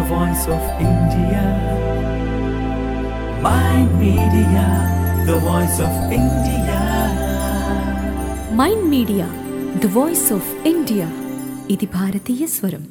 voice of India. Mind Media, the voice of India. Mind Media the voice of India ఇది భారతీయ స్వరం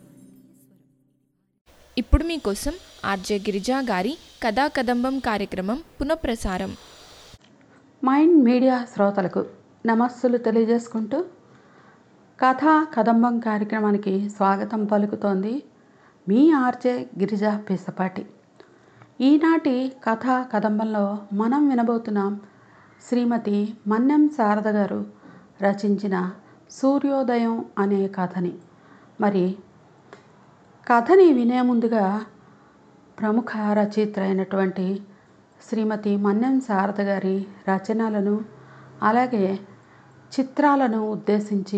ఇప్పుడు మీకోసం ఆర్జే గిరిజా గారి కథా కదంబం కార్యక్రమం పునఃప్రసారం మైండ్ మీడియా శ్రోతలకు నమస్సులు తెలియజేసుకుంటూ కథా కదంబం కార్యక్రమానికి స్వాగతం పలుకుతోంది మీ ఆర్జే గిరిజా పిసపాటి ఈనాటి కథా కదంబంలో మనం వినబోతున్నాం శ్రీమతి మన్నెం శారద గారు రచించిన సూర్యోదయం అనే కథని మరి కథని వినే ముందుగా ప్రముఖ రచయిత్ర అయినటువంటి శ్రీమతి మన్నెం శారద గారి రచనలను అలాగే చిత్రాలను ఉద్దేశించి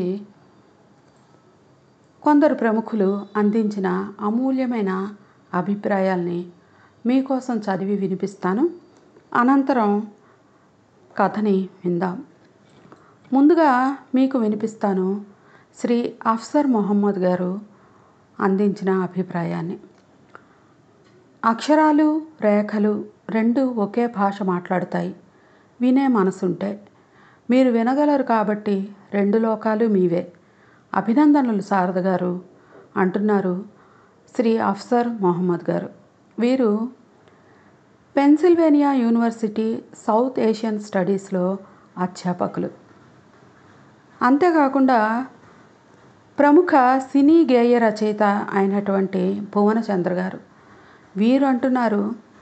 కొందరు ప్రముఖులు అందించిన అమూల్యమైన అభిప్రాయాల్ని మీకోసం చదివి వినిపిస్తాను అనంతరం కథని విందాం ముందుగా మీకు వినిపిస్తాను శ్రీ అఫ్సర్ మొహమ్మద్ గారు అందించిన అభిప్రాయాన్ని అక్షరాలు రేఖలు రెండు ఒకే భాష మాట్లాడుతాయి వినే మనసుంటే మీరు వినగలరు కాబట్టి రెండు లోకాలు మీవే అభినందనలు శారద గారు అంటున్నారు శ్రీ అఫ్సర్ మొహమ్మద్ గారు వీరు పెన్సిల్వేనియా యూనివర్సిటీ సౌత్ ఏషియన్ స్టడీస్లో అధ్యాపకులు అంతేకాకుండా ప్రముఖ సినీ గేయ రచయిత అయినటువంటి భువనచంద్ర గారు వీరు అంటున్నారు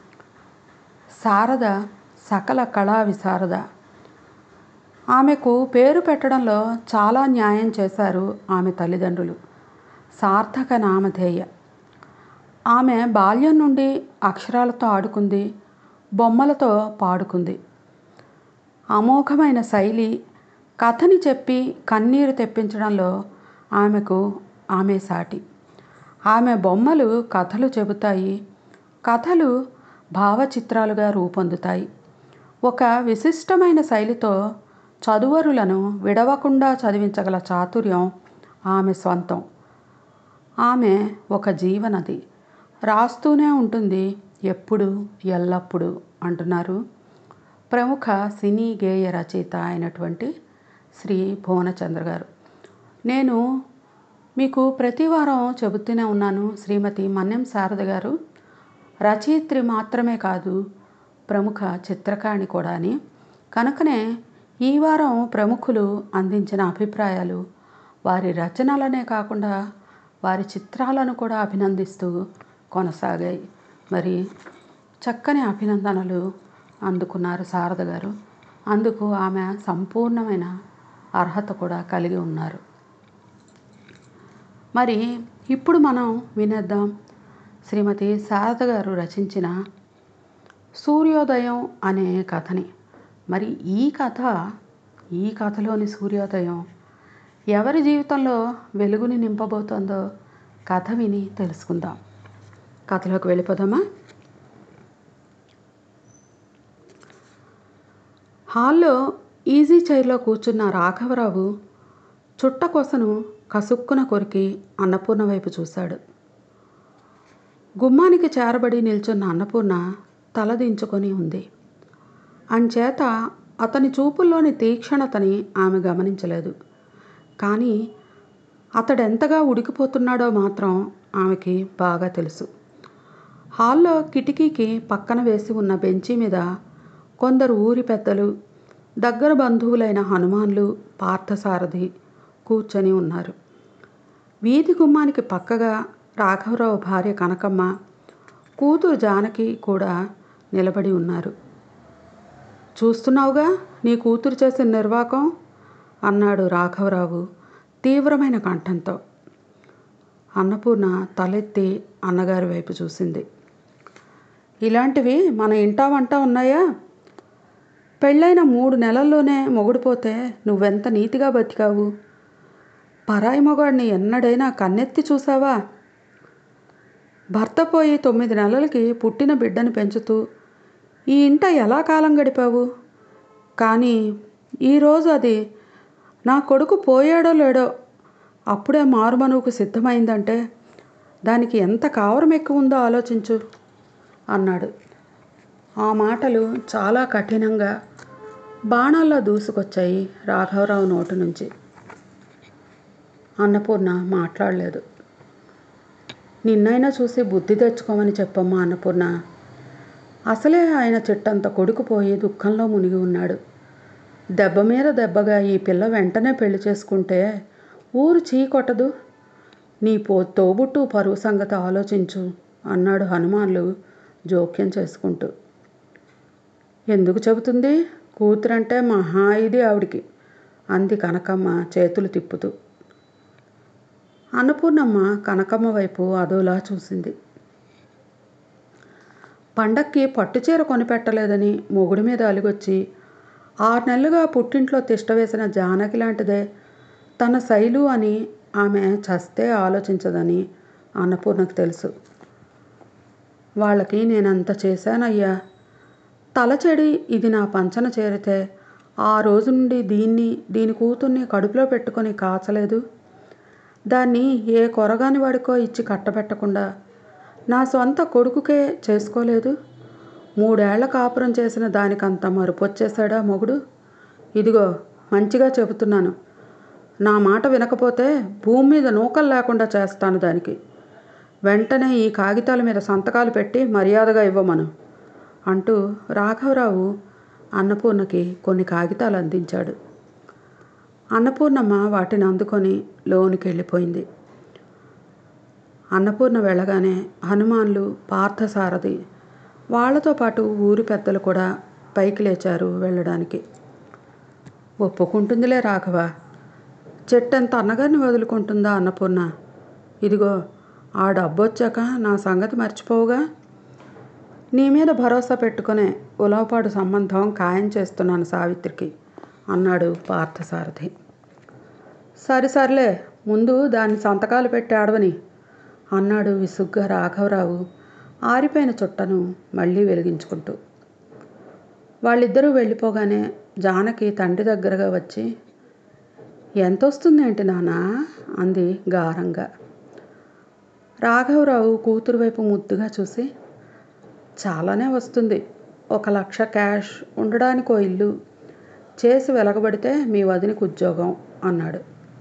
శారద సకల కళా విశారద ఆమెకు పేరు పెట్టడంలో చాలా న్యాయం చేశారు ఆమె తల్లిదండ్రులు సార్థక నామధేయ ఆమె బాల్యం నుండి అక్షరాలతో ఆడుకుంది బొమ్మలతో పాడుకుంది అమోఘమైన శైలి కథని చెప్పి కన్నీరు తెప్పించడంలో ఆమెకు ఆమె సాటి ఆమె బొమ్మలు కథలు చెబుతాయి కథలు భావచిత్రాలుగా రూపొందుతాయి ఒక విశిష్టమైన శైలితో చదువరులను విడవకుండా చదివించగల చాతుర్యం ఆమె స్వంతం ఆమె ఒక జీవనది రాస్తూనే ఉంటుంది ఎప్పుడు ఎల్లప్పుడూ అంటున్నారు ప్రముఖ సినీ గేయ రచయిత అయినటువంటి శ్రీ భువనచంద్ర గారు నేను మీకు ప్రతి వారం చెబుతూనే ఉన్నాను శ్రీమతి మన్యం శారద గారు రచయిత్రి మాత్రమే కాదు ప్రముఖ చిత్రకారిణి కూడా అని కనుకనే ఈ వారం ప్రముఖులు అందించిన అభిప్రాయాలు వారి రచనలనే కాకుండా వారి చిత్రాలను కూడా అభినందిస్తూ కొనసాగాయి మరి చక్కని అభినందనలు అందుకున్నారు శారద గారు అందుకు ఆమె సంపూర్ణమైన అర్హత కూడా కలిగి ఉన్నారు మరి ఇప్పుడు మనం వినేద్దాం శ్రీమతి శారద గారు రచించిన సూర్యోదయం అనే కథని మరి ఈ కథ ఈ కథలోని సూర్యోదయం ఎవరి జీవితంలో వెలుగుని నింపబోతోందో కథ విని తెలుసుకుందాం కథలోకి వెళ్ళిపోదామా హాల్లో ఈజీ చైర్లో కూర్చున్న రాఘవరావు చుట్టకొసను కసుక్కున కొరికి అన్నపూర్ణ వైపు చూశాడు గుమ్మానికి చేరబడి నిల్చున్న అన్నపూర్ణ తలదించుకొని ఉంది అంచేత అతని చూపుల్లోని తీక్షణతని ఆమె గమనించలేదు కానీ అతడెంతగా ఉడికిపోతున్నాడో మాత్రం ఆమెకి బాగా తెలుసు హాల్లో కిటికీకి పక్కన వేసి ఉన్న బెంచీ మీద కొందరు ఊరి పెద్దలు దగ్గర బంధువులైన హనుమాన్లు పార్థసారథి కూర్చొని ఉన్నారు వీధి గుమ్మానికి పక్కగా రాఘవరావు భార్య కనకమ్మ కూతురు జానకి కూడా నిలబడి ఉన్నారు చూస్తున్నావుగా నీ కూతురు చేసిన నిర్వాకం అన్నాడు రాఘవరావు తీవ్రమైన కంఠంతో అన్నపూర్ణ తలెత్తి అన్నగారి వైపు చూసింది ఇలాంటివి మన ఇంటా వంట ఉన్నాయా పెళ్ళైన మూడు నెలల్లోనే మొగుడిపోతే నువ్వెంత నీతిగా బతికావు పరాయి మొగాడిని ఎన్నడైనా కన్నెత్తి చూసావా భర్త పోయి తొమ్మిది నెలలకి పుట్టిన బిడ్డను పెంచుతూ ఈ ఇంట ఎలా కాలం గడిపావు కానీ ఈరోజు అది నా కొడుకు పోయాడో లేడో అప్పుడే మారుమనువుకు సిద్ధమైందంటే దానికి ఎంత కావరం ఎక్కువ ఉందో ఆలోచించు అన్నాడు ఆ మాటలు చాలా కఠినంగా బాణాల్లో దూసుకొచ్చాయి రాఘవరావు నోటి నుంచి అన్నపూర్ణ మాట్లాడలేదు నిన్నైనా చూసి బుద్ధి తెచ్చుకోమని చెప్పమ్మా అన్నపూర్ణ అసలే ఆయన చెట్టంత కొడుకుపోయి దుఃఖంలో మునిగి ఉన్నాడు దెబ్బ మీద దెబ్బగా ఈ పిల్ల వెంటనే పెళ్లి చేసుకుంటే ఊరు చీ కొట్టదు నీ పో తోబుట్టు పరువు సంగతి ఆలోచించు అన్నాడు హనుమాన్లు జోక్యం చేసుకుంటూ ఎందుకు చెబుతుంది కూతురంటే మహా ఇది ఆవిడికి అంది కనకమ్మ చేతులు తిప్పుతూ అన్నపూర్ణమ్మ కనకమ్మ వైపు అదోలా చూసింది పండక్కి పట్టుచీర కొనిపెట్టలేదని మొగుడి మీద అలిగొచ్చి ఆరు నెలలుగా పుట్టింట్లో తిష్టవేసిన జానకి లాంటిదే తన శైలు అని ఆమె చస్తే ఆలోచించదని అన్నపూర్ణకు తెలుసు వాళ్ళకి నేనంత చేశానయ్యా తలచెడి ఇది నా పంచన చేరితే ఆ రోజు నుండి దీన్ని దీని కూతుర్ని కడుపులో పెట్టుకొని కాచలేదు దాన్ని ఏ కొరగాని వాడికో ఇచ్చి కట్టబెట్టకుండా నా సొంత కొడుకుకే చేసుకోలేదు మూడేళ్ల కాపురం చేసిన దానికంత మరుపు వచ్చేసాడా మొగుడు ఇదిగో మంచిగా చెబుతున్నాను నా మాట వినకపోతే భూమి మీద నూకలు లేకుండా చేస్తాను దానికి వెంటనే ఈ కాగితాల మీద సంతకాలు పెట్టి మర్యాదగా ఇవ్వమను అంటూ రాఘవరావు అన్నపూర్ణకి కొన్ని కాగితాలు అందించాడు అన్నపూర్ణమ్మ వాటిని అందుకొని లోనికి వెళ్ళిపోయింది అన్నపూర్ణ వెళ్ళగానే హనుమాన్లు పార్థసారథి వాళ్లతో పాటు ఊరి పెద్దలు కూడా పైకి లేచారు వెళ్ళడానికి ఒప్పుకుంటుందిలే రాఘవ చెట్టంత అన్నగారిని వదులుకుంటుందా అన్నపూర్ణ ఇదిగో ఆ డబ్బు వచ్చాక నా సంగతి మర్చిపోవుగా నీ మీద భరోసా పెట్టుకునే ఉలవపాడు సంబంధం ఖాయం చేస్తున్నాను సావిత్రికి అన్నాడు పార్థసారథి సరి సర్లే ముందు దాన్ని సంతకాలు పెట్టి ఆడవని అన్నాడు విసుగ్గా రాఘవరావు ఆరిపోయిన చుట్టను మళ్ళీ వెలిగించుకుంటూ వాళ్ళిద్దరూ వెళ్ళిపోగానే జానకి తండ్రి దగ్గరగా వచ్చి ఎంత వస్తుంది ఏంటి నానా అంది గారంగా రాఘవరావు కూతురు వైపు ముద్దుగా చూసి చాలానే వస్తుంది ఒక లక్ష క్యాష్ ఉండడానికి ఓ ఇల్లు చేసి వెలగబడితే మీ వదినికి ఉద్యోగం అన్నాడు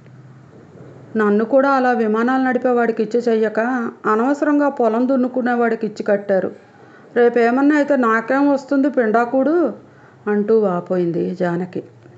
నన్ను కూడా అలా విమానాలు నడిపేవాడికి ఇచ్చి చెయ్యక అనవసరంగా పొలం దున్నుకునేవాడికి ఇచ్చి కట్టారు రేపేమన్నా అయితే నాకేం వస్తుంది పిండాకుడు అంటూ వాపోయింది జానకి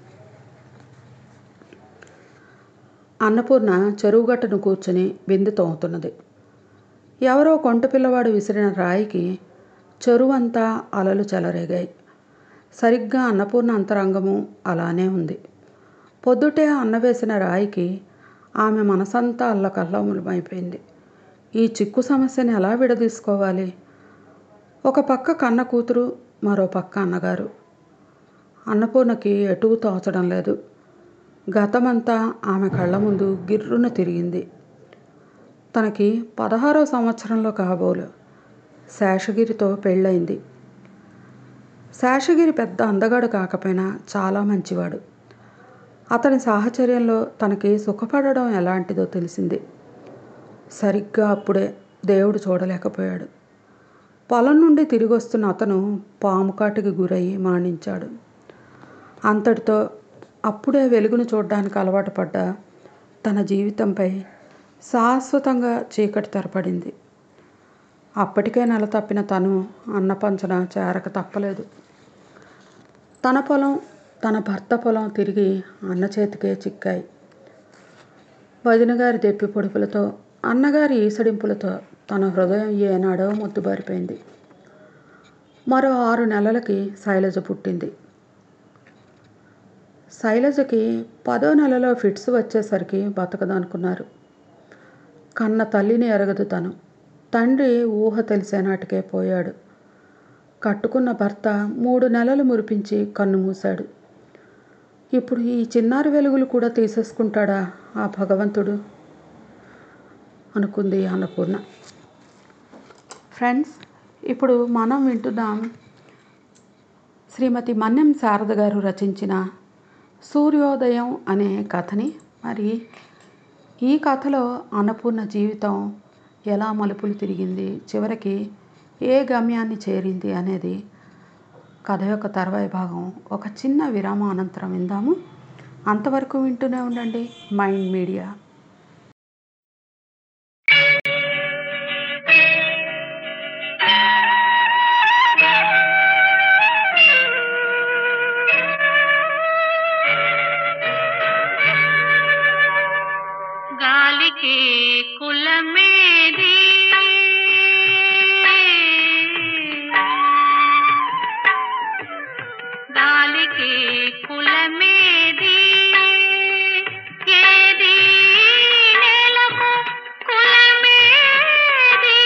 అన్నపూర్ణ చెరువుగట్టును కూర్చుని బిందె తోముతున్నది ఎవరో కొంట పిల్లవాడు విసిరిన రాయికి చెరువంతా అలలు చెలరేగాయి సరిగ్గా అన్నపూర్ణ అంతరంగము అలానే ఉంది పొద్దుటే అన్న వేసిన రాయికి ఆమె మనసంతా అల్లకల్లములమైపోయింది ఈ చిక్కు సమస్యని ఎలా విడదీసుకోవాలి ఒక పక్క కన్న కూతురు మరో పక్క అన్నగారు అన్నపూర్ణకి ఎటూ తోచడం లేదు గతమంతా ఆమె కళ్ళ ముందు గిర్రున తిరిగింది తనకి పదహారో సంవత్సరంలో కాబోలు శేషగిరితో పెళ్ళయింది శేషగిరి పెద్ద అందగాడు కాకపోయినా చాలా మంచివాడు అతని సాహచర్యంలో తనకి సుఖపడడం ఎలాంటిదో తెలిసింది సరిగ్గా అప్పుడే దేవుడు చూడలేకపోయాడు పొలం నుండి తిరిగి వస్తున్న అతను పాము కాటికి గురయ్యి మరణించాడు అంతటితో అప్పుడే వెలుగును చూడడానికి అలవాటు పడ్డ తన జీవితంపై శాశ్వతంగా చీకటి తెరపడింది అప్పటికే నెల తప్పిన తను అన్నపంచన చేరక తప్పలేదు తన పొలం తన భర్త పొలం తిరిగి అన్న చేతికే చిక్కాయి వదినగారి దెప్పి పొడుపులతో అన్నగారి ఈసడింపులతో తన హృదయం ఏనాడో ముద్దుబారిపోయింది మరో ఆరు నెలలకి శైలజ పుట్టింది శైలజకి పదో నెలలో ఫిట్స్ వచ్చేసరికి బతకదనుకున్నారు కన్న తల్లిని ఎరగదు తను తండ్రి ఊహ తెలిసే నాటికే పోయాడు కట్టుకున్న భర్త మూడు నెలలు మురిపించి కన్ను మూశాడు ఇప్పుడు ఈ చిన్నారి వెలుగులు కూడా తీసేసుకుంటాడా ఆ భగవంతుడు అనుకుంది అన్నపూర్ణ ఫ్రెండ్స్ ఇప్పుడు మనం వింటున్నాం శ్రీమతి మన్నెం శారద గారు రచించిన సూర్యోదయం అనే కథని మరి ఈ కథలో అన్నపూర్ణ జీవితం ఎలా మలుపులు తిరిగింది చివరికి ఏ గమ్యాన్ని చేరింది అనేది కథ యొక్క తర్వాయి భాగం ఒక చిన్న విరామం అనంతరం విందాము అంతవరకు వింటూనే ఉండండి మైండ్ మీడియా గాలికి కులమేది గాలికి కులమేది ఏది నేలకు కులమేది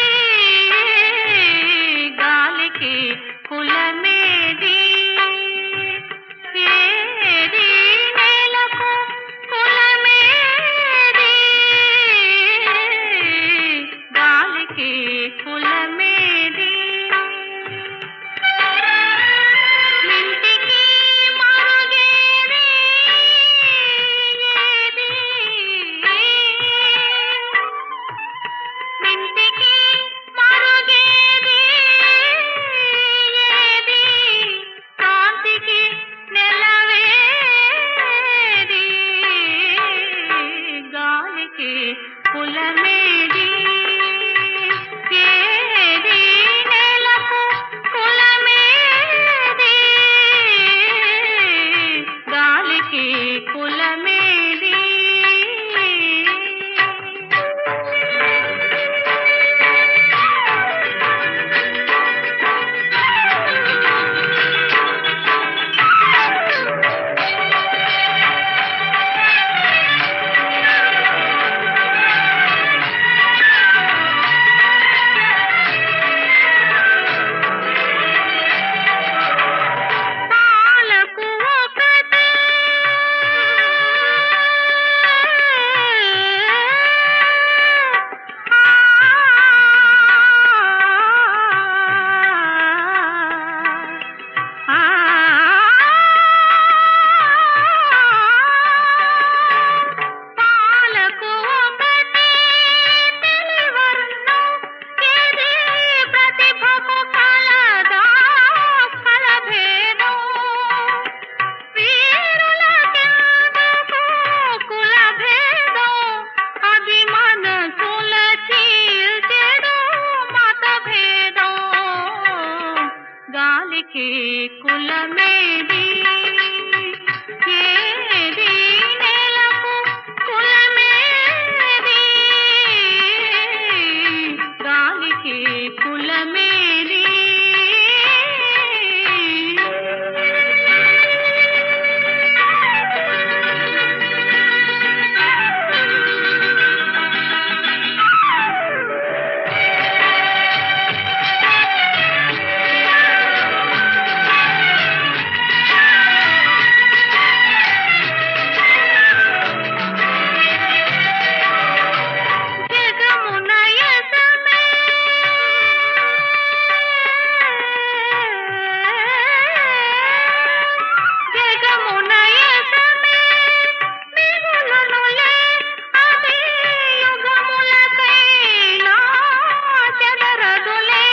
గాలికి కులమేది ఏది నేలకు కులమేది గాలికి కులమేది మింటికి మరుగేది ఏది మింటికి మరుగేది ఏది కాంతికి నెలవేది గాలికి కులమేది ఏది నెలకు కులమేది గాలికి కులమేది పాలకు ఒకటే పాలకు ఒకటే తెలివర్ణం ఇది ప్రతిభకు కలదా కలభేదం వీరులకెందుకు కులభేదం అది మనసుల చీల్చెడు మతభేదం గాలికి కులమేది ఏది నేలకు కులమేది గాలికి కులమేది జగమున యసమే జగమున యసమే మిగులునులే అది యుగములకైనా చెదరదులే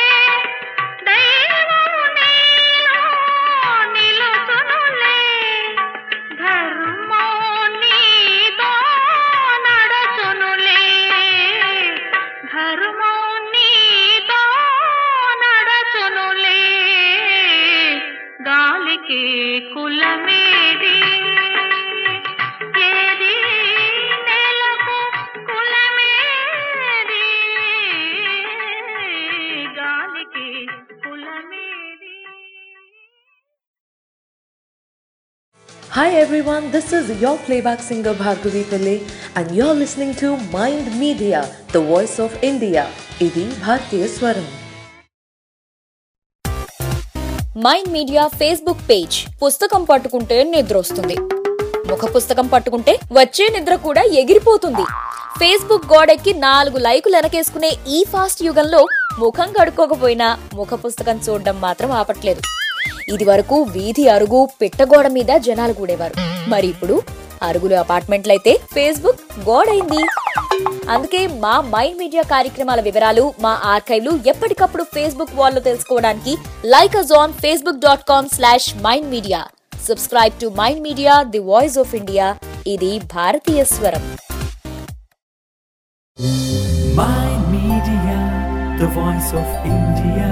దైవము నీలో నిలుచునులే ధర్మం నీతో నడచునులే ధర్మం నీతో నడచునులే గాలికి కులమేది ఏది నెలకు కులమేది గాలికి కులమేది Hi everyone, this is your playback singer Bhargavi Pillai and you're listening to Mind Media, the voice of India. Idi Bhartiya Swaram. Mind Media Facebook page పుస్తకం పట్టుకుంటే నిద్ర వస్తుంది ముఖ పుస్తకం పట్టుకుంటే వచ్చే నిద్ర కూడా ఎగిరిపోతుంది ఫేస్బుక్ గోడెక్కి నాలుగు లైకులు వెనకేసుకునే ఈ ఫాస్ట్ యుగంలో ముఖం కడుక్కోకపోయినా ముఖ పుస్తకం చూడడం మాత్రం ఆపట్లేదు ఇది వరకు వీధి అరుగు పిట్టగోడ మీద జనాలు కూడేవారు మరి ఇప్పుడు అరుగులు అపార్ట్మెంట్లయితే ఫేస్బుక్ గోడైంది అందుకే మా మైండ్ మీడియా కార్యక్రమాల వివరాలు మా ఆర్కైవ్లు ఎప్పటికప్పుడు ఫేస్బుక్ వాల్లో తెలుసుకోవడానికి like us on Facebook dot com slash Mind Media subscribe to Mind Media the voice of India ఇది భారతీయ స్వరం Mind Media, the voice of India.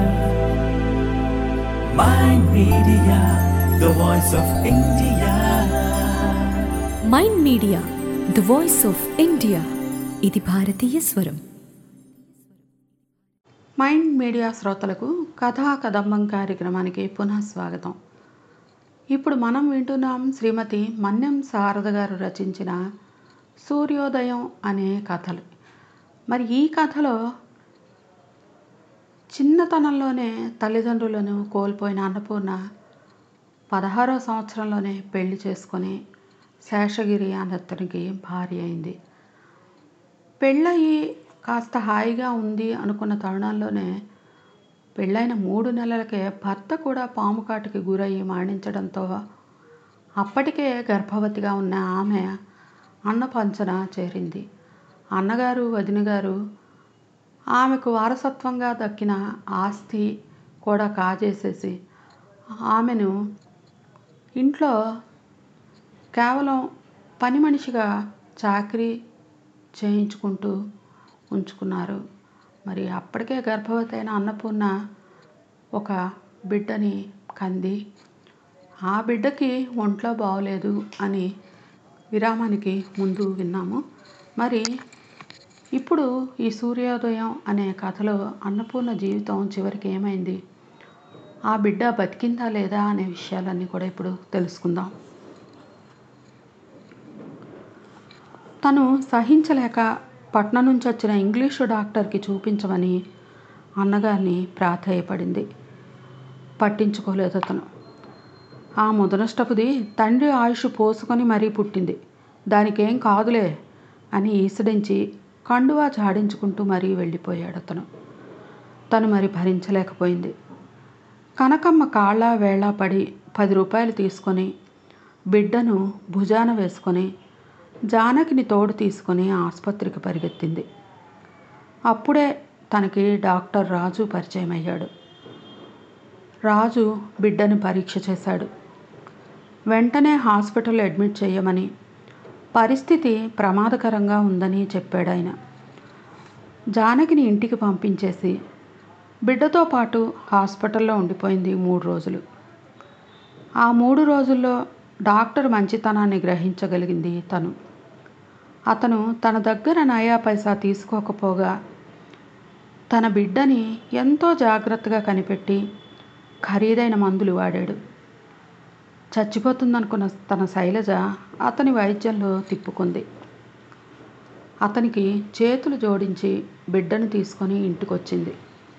Mind Media, the voice of India. Mind Media the voice of India ఇది భారతీయ స్వరం mind media శ్రోతలకు కథా కదంబం కార్యక్రమానికి పునః స్వాగతం ఇప్పుడు మనం వింటున్నాం శ్రీమతి మన్యం శారద గారు రచించిన సూర్యోదయం అనే కథలు మరి ఈ కథలో చిన్నతనంలోనే తల్లిదండ్రులను కోల్పోయిన అన్నపూర్ణ పదహారో సంవత్సరంలోనే పెళ్లి చేసుకొని శేషగిరి అనే అతనికి భార్య అయింది పెళ్ళయి కాస్త హాయిగా ఉంది అనుకున్న తరుణంలోనే పెళ్ళైన మూడు నెలలకే భర్త కూడా పాము కాటుకి గురయ్యి మరణించడంతో అప్పటికే గర్భవతిగా ఉన్న ఆమె అన్నపంచన చేరింది అన్నగారు వదిన గారు ఆమెకు వారసత్వంగా దక్కిన ఆస్తి కూడా కాజేసేసి ఆమెను ఇంట్లో కేవలం పని మనిషిగా చాకరీ చేయించుకుంటూ ఉంచుకున్నారు మరి అప్పటికే గర్భవతి అయిన అన్నపూర్ణ ఒక బిడ్డని కంది ఆ బిడ్డకి ఒంట్లో బాగోలేదు అని విరామానికి ముందు విన్నాము మరి ఇప్పుడు ఈ సూర్యోదయం అనే కథలో అన్నపూర్ణ జీవితం చివరికి ఏమైంది ఆ బిడ్డ బతికిందా లేదా అనే విషయాలన్నీ కూడా ఇప్పుడు తెలుసుకుందాం తను సహించలేక పట్నం నుంచి వచ్చిన ఇంగ్లీషు డాక్టర్కి చూపించమని అన్నగారిని ప్రాధేయపడింది పట్టించుకోలేదు అతను ఆ ముదనష్టపుది తండ్రి ఆయుష్ పోసుకొని మరీ పుట్టింది దానికేం కాదులే అని ఈసడించి కండువా జాడించుకుంటూ మరీ వెళ్ళిపోయాడు అతను తను మరి భరించలేకపోయింది కనకమ్మ కాళ్ళ వేళ పడి పది రూపాయలు తీసుకొని బిడ్డను భుజాన వేసుకొని జానకిని తోడు తీసుకొని ఆసుపత్రికి పరిగెత్తింది అప్పుడే తనకి డాక్టర్ రాజు పరిచయం అయ్యాడు రాజు బిడ్డను పరీక్ష చేశాడు వెంటనే హాస్పిటల్ అడ్మిట్ చేయమని పరిస్థితి ప్రమాదకరంగా ఉందని చెప్పాడు ఆయన జానకిని ఇంటికి పంపించేసి బిడ్డతో పాటు హాస్పిటల్లో ఉండిపోయింది మూడు రోజులు ఆ మూడు రోజుల్లో డాక్టర్ మంచితనాన్ని గ్రహించగలిగింది తను అతను తన దగ్గర నయా పైసా తీసుకోకపోగా తన బిడ్డని ఎంతో జాగ్రత్తగా కనిపెట్టి ఖరీదైన మందులు వాడాడు చచ్చిపోతుందనుకున్న తన శైలజ అతని వైద్యంలో తిప్పుకుంది అతనికి చేతులు జోడించి బిడ్డను తీసుకొని ఇంటికొచ్చింది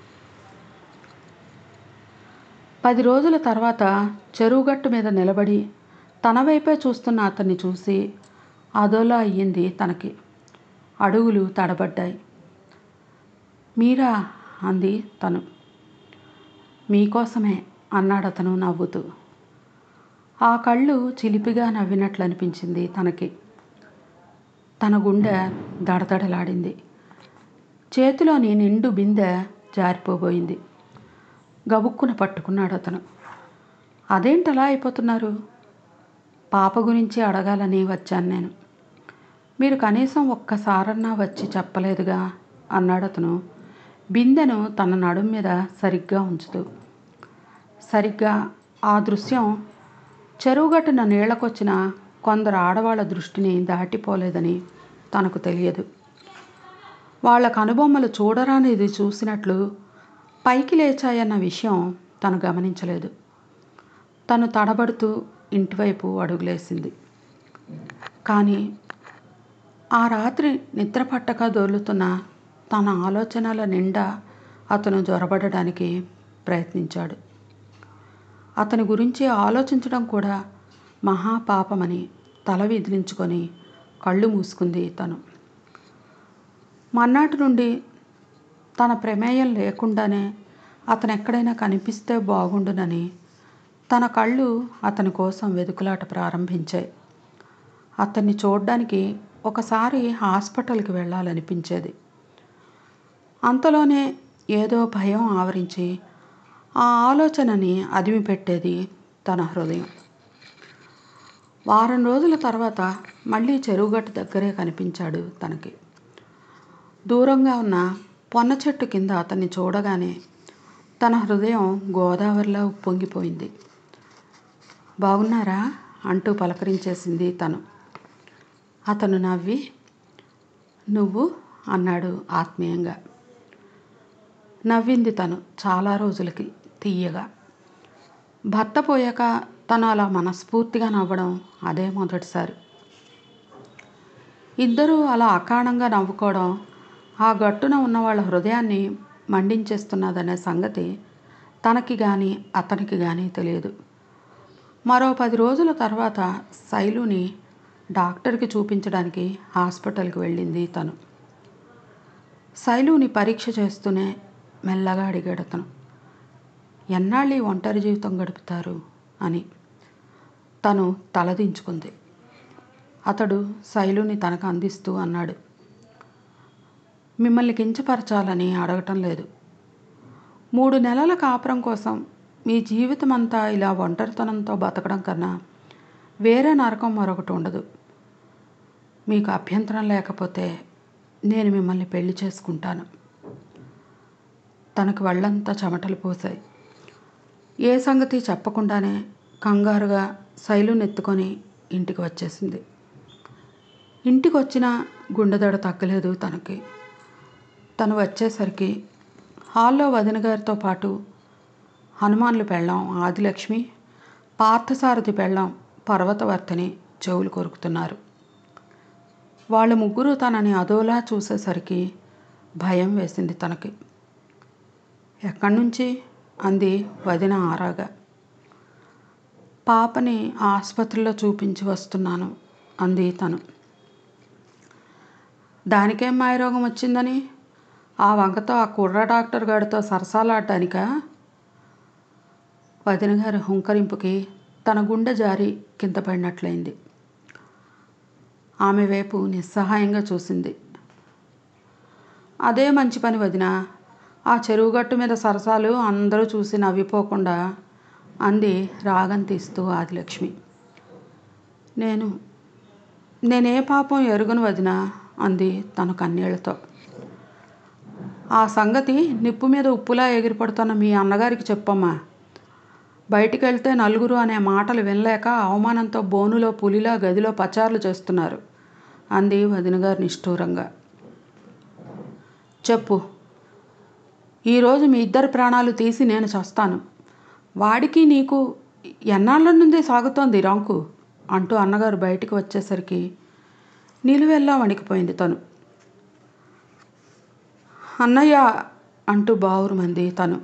పది రోజుల తర్వాత చెరువుగట్టు మీద నిలబడి తన వైపే చూస్తున్న అతన్ని చూసి అదోలా అయ్యింది తనకి అడుగులు తడబడ్డాయి మీరా అంది తను మీకోసమే అన్నాడు అతను నవ్వుతూ ఆ కళ్ళు చిలిపిగా నవ్వినట్లు అనిపించింది తనకి తన గుండె దడదడలాడింది చేతిలోని నిండు బిందె జారిపోబోయింది గబుక్కున పట్టుకున్నాడు అతను అదేంటలా అయిపోతున్నారు పాప గురించి అడగాలని వచ్చాను నేను మీరు కనీసం ఒక్కసారన్నా వచ్చి చెప్పలేదుగా అన్నాడు అతను బిందెను తన నడుం మీద సరిగ్గా ఉంచుతూ సరిగ్గా ఆ దృశ్యం చెరువుగట్టున నీళ్లకొచ్చిన కొందరు ఆడవాళ్ళ దృష్టిని దాటిపోలేదని తనకు తెలియదు వాళ్ళ కనుబొమ్మలు చూడరానిది చూసినట్లు పైకి లేచాయన్న విషయం తను గమనించలేదు తను తడబడుతూ ఇంటివైపు అడుగులేసింది కానీ ఆ రాత్రి నిద్ర పట్టక దొర్లుతున్న తన ఆలోచనల నిండా అతను జ్వరబడడానికి ప్రయత్నించాడు అతని గురించి ఆలోచించడం కూడా మహాపాపమని తల విదిలించుకొని కళ్ళు మూసుకుంది తను మన్నాటి నుండి తన ప్రమేయం లేకుండానే అతను ఎక్కడైనా కనిపిస్తే బాగుండునని తన కళ్ళు అతని కోసం వెతుకులాట ప్రారంభించాయి అతన్ని చూడ్డానికి ఒకసారి హాస్పిటల్కి వెళ్ళాలనిపించేది అంతలోనే ఏదో భయం ఆవరించి ఆ ఆలోచనని అదిమి పెట్టేది తన హృదయం వారం రోజుల తర్వాత మళ్ళీ చెరువుగట్టు దగ్గరే కనిపించాడు తనకి దూరంగా ఉన్న పొన్న చెట్టు కింద అతన్ని చూడగానే తన హృదయం గోదావరిలో ఉప్పొంగిపోయింది బాగున్నారా అంటూ పలకరించేసింది తను అతను నవ్వి నువ్వు అన్నాడు ఆత్మీయంగా నవ్వింది తను చాలా రోజులకి తీయగా భర్త పోయాక తను అలా మనస్ఫూర్తిగా నవ్వడం అదే మొదటిసారి ఇద్దరూ అలా అకారణంగా నవ్వుకోవడం ఆ గట్టున ఉన్న వాళ్ళ హృదయాన్ని మండించేస్తున్నదనే సంగతి తనకి కానీ అతనికి కానీ తెలియదు మరో పది రోజుల తర్వాత శైలుని డాక్టర్కి చూపించడానికి హాస్పిటల్కి వెళ్ళింది తను శైలుని పరీక్ష చేస్తూనే మెల్లగా అడిగాడు అతను ఎన్నాళ్ళు ఈ ఒంటరి జీవితం గడుపుతారు అని తను తలదించుకుంది అతడు శైలుని తనకు అందిస్తూ అన్నాడు మిమ్మల్ని కించపరచాలని అడగటం లేదు మూడు నెలల కాపురం కోసం మీ జీవితం అంతా ఇలా ఒంటరితనంతో బతకడం కన్నా వేరే నరకం మరొకటి ఉండదు మీకు అభ్యంతరం లేకపోతే నేను మిమ్మల్ని పెళ్లి చేసుకుంటాను తనకు వాళ్ళంతా చెమటలు పోసాయి ఏ సంగతి చెప్పకుండానే కంగారుగా శైలునెత్తుకొని ఇంటికి వచ్చేసింది ఇంటికి వచ్చిన గుండెదడ తగ్గలేదు తనకి తను వచ్చేసరికి హాల్లో వదిన గారితో పాటు హనుమాన్లు పెళ్ళాం ఆదిలక్ష్మి పార్థసారథి పెళ్ళాం పర్వతవర్తిని చెవులు కొరుకుతున్నారు వాళ్ళు ముగ్గురు తనని అదోలా చూసేసరికి భయం వేసింది తనకి ఎక్కడి నుంచి అంది వదిన ఆరాగా పాపని ఆసుపత్రిలో చూపించి వస్తున్నాను అంది తను దానికేం మాయరోగం వచ్చిందని ఆ వంకతో ఆ కుర్ర డాక్టర్ గారితో సరసాలాడటానికా వదిన గారి హుంకరింపుకి తన గుండె జారి కింద పడినట్లయింది ఆమె వైపు నిస్సహాయంగా చూసింది అదే మంచి పని వదిన ఆ చెరువుగట్టు మీద సరసాలు అందరూ చూసి నవ్విపోకుండా అంది రాగం తీస్తూ ఆదిలక్ష్మి నేను నేనే పాపం ఎరుగును వదిన అంది తన కన్నీళ్లతో ఆ సంగతి నిప్పు మీద ఉప్పులా ఎగిరిపడుతున్న మీ అన్నగారికి చెప్పమ్మా బయటికి వెళ్తే నలుగురు అనే మాటలు వినలేక అవమానంతో బోనులో పులిలా గదిలో పచారులు చేస్తున్నారు అంది వదిన గారు నిష్ఠూరంగా చెప్పు ఈరోజు మీ ఇద్దరి ప్రాణాలు తీసి నేను చస్తాను వాడికి నీకు ఎన్నాళ్ళ నుండి సాగుతోంది రాంకు అంటూ అన్నగారు బయటికి వచ్చేసరికి నిలువెల్లా వణికిపోయింది తను అన్నయ్య అంటూ బావురుమంది తను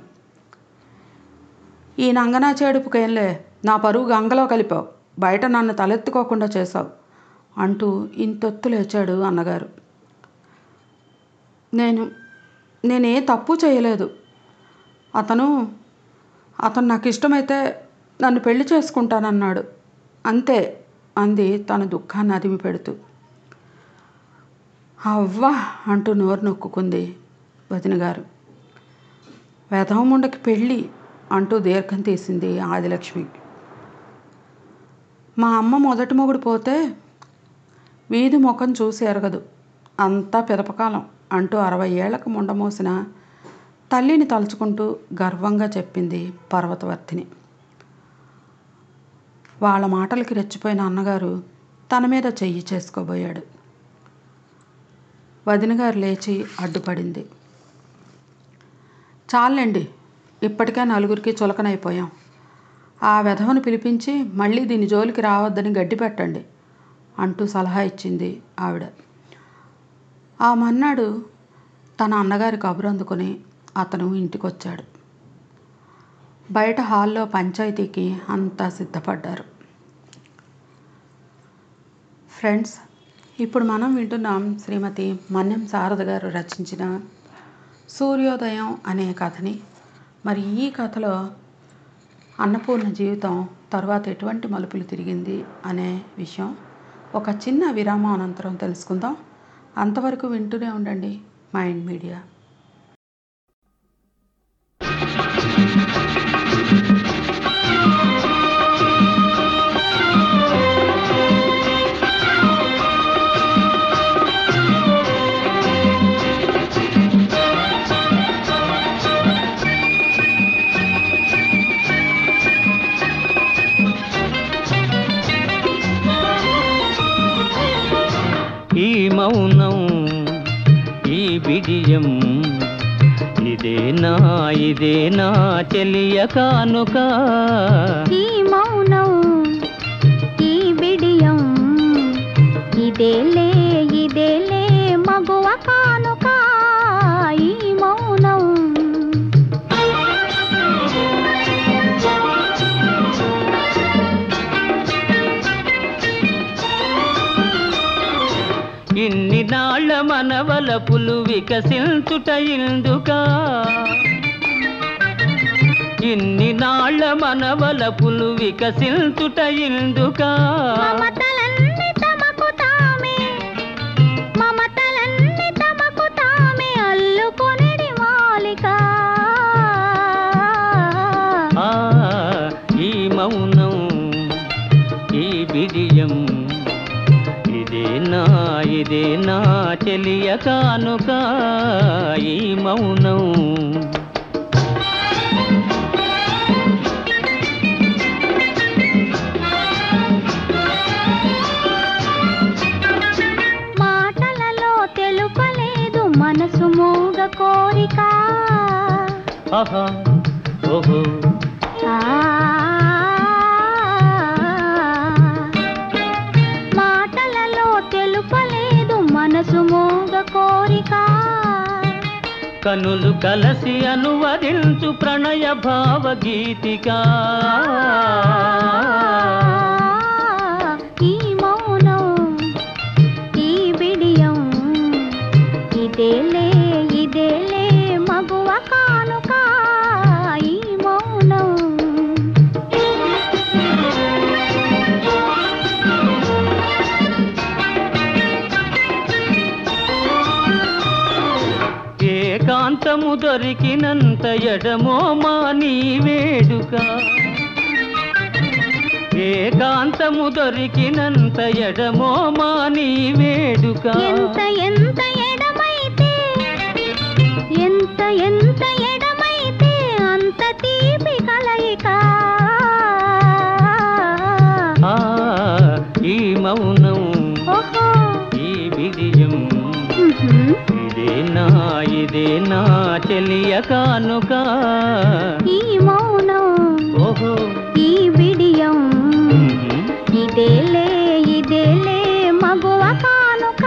ఈ నంగనా చేడుపుకేంలే నా పరువు గంగలో కలిపావు బయట నన్ను తలెత్తుకోకుండా చేశావు అంటూ ఇంతొత్తు లేచాడు అన్నగారు నేను నేనే తప్పు చేయలేదు అతను అతను నాకు ఇష్టమైతే నన్ను పెళ్లి చేసుకుంటానన్నాడు అంతే అంది తన దుఃఖాన్ని అదిమి పెడుతూ అవ్వా అంటూ నోరు నొక్కుకుంది వదిన గారు వెధవముండకి పెళ్ళి అంటూ దీర్ఘం తీసింది ఆదిలక్ష్మి మా అమ్మ మొదటి మొగుడు పోతే వీధి ముఖం చూసి ఎరగదు అంతా పిదపకాలం అంటూ అరవై ఏళ్లకు ముండమోసిన తల్లిని తలుచుకుంటూ గర్వంగా చెప్పింది పర్వతవర్తిని వాళ్ళ మాటలకి రెచ్చిపోయిన అన్నగారు తన మీద చెయ్యి చేసుకోబోయాడు వదిన గారు లేచి అడ్డుపడింది చాలండి ఇప్పటికే నలుగురికి చులకనైపోయాం ఆ వెధవను పిలిపించి మళ్ళీ దీని జోలికి రావద్దని గడ్డి పెట్టండి అంటూ సలహా ఇచ్చింది ఆవిడ ఆ మన్నాడు తన అన్నగారి కబురు అందుకొని అతను ఇంటికి వచ్చాడు బయట హాల్లో పంచాయతీకి అంతా సిద్ధపడ్డారు ఫ్రెండ్స్ ఇప్పుడు మనం వింటున్నాం శ్రీమతి మన్యం శారద గారు రచించిన సూర్యోదయం అనే కథని మరి ఈ కథలో అన్నపూర్ణ జీవితం తర్వాత ఎటువంటి మలుపులు తిరిగింది అనే విషయం ఒక చిన్న విరామం అనంతరం తెలుసుకుందాం అంతవరకు వింటూనే ఉండండి మైండ్ మీడియా ఈ మౌనం ఈ బిడియం ఇదేనా ఇదేనా చెలియ కానుక ఈ మౌనం ఈ బిడియం ఇదేలే ఇదేలే మగువ కానుక ఈ మౌనం ఇన్ని నాళ్ళ మనవలపులు వికసించుట ఇందుక ఇన్ని నాళ్ళ మనవలపులు వికసించుట ఇందుక మమతలన్నీ తమకు తామే మమతలన్నీ తమకు తామే అల్లుకొనిడి మాలిక ఆ ఈ మౌనం ఈ బిడియం ఇదేనా ఇదేనా చెలియ కానుక ఈ మౌనం మాటలలో తెలుపలేదు మనసు మూగ కోరిక ఆహా ఓహో ఆ మాటలలో తెలుపలేదు మనసు మూగ కోరిక కనులు కలసి అనువదించు ప్రణయ భావగీతిక ఈ మౌనం ఈ బిడియం ఇదేలే ఇదేలే మగువ కానుక ఈ మౌనం ఏకాంతము దొరికినంత ఎడమో మా నీ వేడుక ఏకాంతము దొరికినంత ఎడమో మా నీ వేడుక ఎంత ఎంత ఎడమైతే ఎంత ఎంత ఎడమైతే అంత తీపి కలయిక ఆ ఈ మౌనం ఓహో ఈ విజయం ఉహుం. ఇదేనా ఇదేనా చెలియ కానుక ఈ మౌనం ఓహో ఈ బిడియం ఉహు. ఇదేలే ఇదేలే మగువ కానుక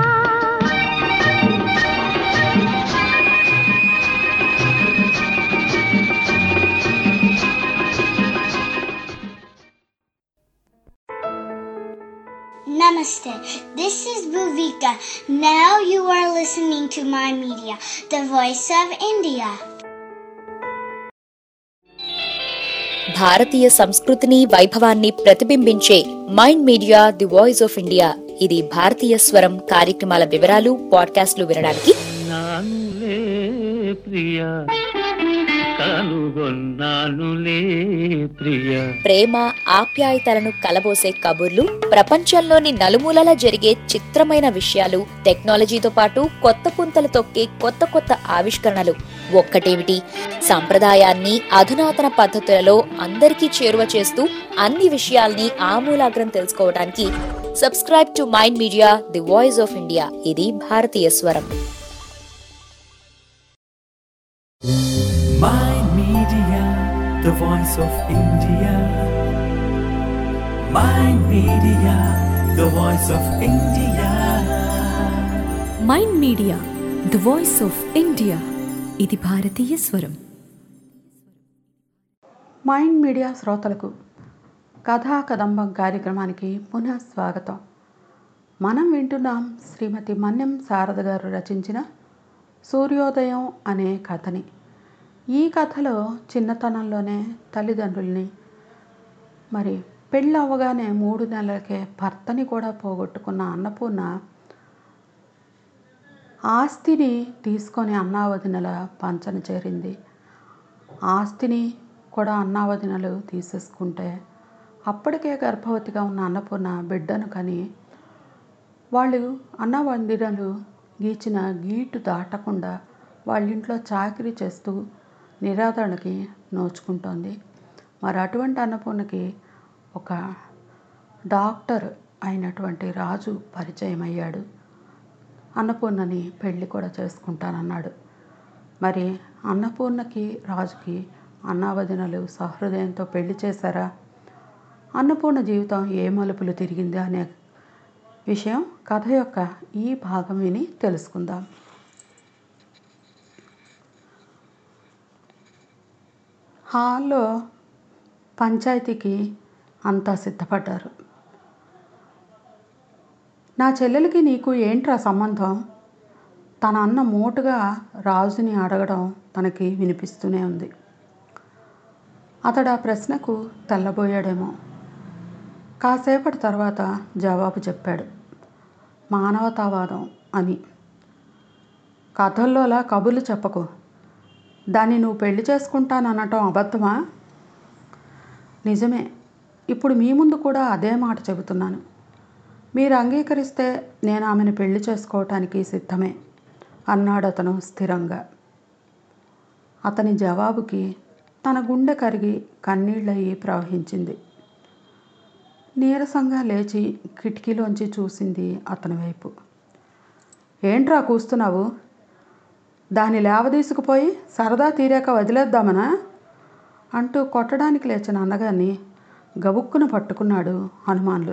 Namaste. This is Bhuvika. Now you are listening to my media, the voice of India. భారతీయ సంస్కృతిని వైభవాన్ని ప్రతిబింబించే Mind Media the voice of India ఇది భారతీయ స్వరం కార్యక్రమాల వివరాలు పాడ్కాస్ట్లు వినడానికి నానులే ప్రియ కనుగొన్నానులే ప్రియ ప్రేమ ఆప్యాయతలను కలబోసే కబుర్లు ప్రపంచంలోని నలుమూలలా జరిగే చిత్రమైన విషయాలు టెక్నాలజీతో పాటు కొత్త పుంతలు తొక్కే కొత్త కొత్త ఆవిష్కరణలు ఒక్కటేమిటి సంప్రదాయాన్ని అధునాతన పద్ధతులలో అందరికీ చేరువ చేస్తూ అన్ని విషయాల్ని ఆమూలాగ్రం తెలుసుకోవడానికి subscribe to Mind Media the voice of India ఇది భారతీయ స్వరం Mind Media, the voice of India. Mind Media, the voice of India. Mind Media the voice of India ఇది భారతీయ స్వరం మైండ్ మీడియా శ్రోతలకు కథా కదంబం కార్యక్రమానికి పునః స్వాగతం మనం వింటున్నాం శ్రీమతి మన్యం శారద గారు రచించిన సూర్యోదయం అనే కథని ఈ కథలో చిన్నతనంలోనే తల్లిదండ్రుల్ని మరి పెళ్ళి అవ్వగానే మూడు నెలలకే భర్తని కూడా పోగొట్టుకున్న అన్నపూర్ణ ఆస్తిని తీసుకొని అన్నావదినల పంచన చేరింది ఆస్తిని కూడా అన్నావదినలు తీసేసుకుంటే అప్పటికే గర్భవతిగా ఉన్న అన్నపూర్ణ బిడ్డను కని వాళ్ళు అన్నవందినలు గీచిన గీటు దాటకుండా వాళ్ళ ఇంట్లో చాకరీ చేస్తూ నిరాదరణకి నోచుకుంటోంది మరి అటువంటి అన్నపూర్ణకి ఒక డాక్టర్ అయినటువంటి రాజు పరిచయం అయ్యాడు అన్నపూర్ణని పెళ్ళి కూడా చేసుకుంటానన్నాడు మరి అన్నపూర్ణకి రాజుకి అన్నావదినలు సహృదయంతో పెళ్లి చేశారా అన్నపూర్ణ జీవితం ఏ మలుపులు తిరిగింది అనే విషయం కథ యొక్క ఈ భాగం విని తెలుసుకుందాం హాల్లో పంచాయతీకి అంతా సిద్ధపడ్డారు నా చెల్లెలకి నీకు ఏంట్రా సంబంధం తన అన్న మోటుగా రాజుని అడగడం తనకి వినిపిస్తూనే ఉంది అతడు ఆ ప్రశ్నకు తెల్లబోయాడేమో కాసేపటి తర్వాత జవాబు చెప్పాడు మానవతావాదం అని కథల్లోలా కబుర్లు చెప్పకు దాన్ని నువ్వు పెళ్లి చేసుకుంటాననటం అబద్ధమా నిజమే ఇప్పుడు మీ ముందు కూడా అదే మాట చెబుతున్నాను మీరు అంగీకరిస్తే నేను ఆమెను పెళ్లి చేసుకోవటానికి సిద్ధమే అన్నాడు అతను స్థిరంగా అతని జవాబుకి తన గుండె కరిగి కన్నీళ్ళయి ప్రవహించింది నీరసంగా లేచి కిటికీలోంచి చూసింది అతని వైపు ఏంట్రా కూస్తున్నావు దాన్ని లేవదీసుకుపోయి సరదా తీరాక వదిలేద్దామనా అంటూ కొట్టడానికి లేచిన అన్నగారిని గబుక్కున పట్టుకున్నాడు హనుమాన్లు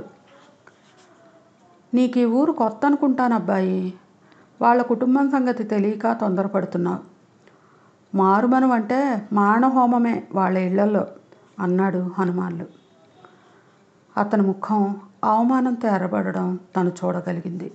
నీకు ఈ ఊరు కొత్త అనుకుంటానబ్బాయి వాళ్ళ కుటుంబం సంగతి తెలియక తొందరపడుతున్నావు మారుమనం అంటే మారణహోమమే వాళ్ళ ఇళ్లలో అన్నాడు హనుమాన్లు అతని ముఖం అవమానంతో ఎర్రబడడం తను చూడగలిగింది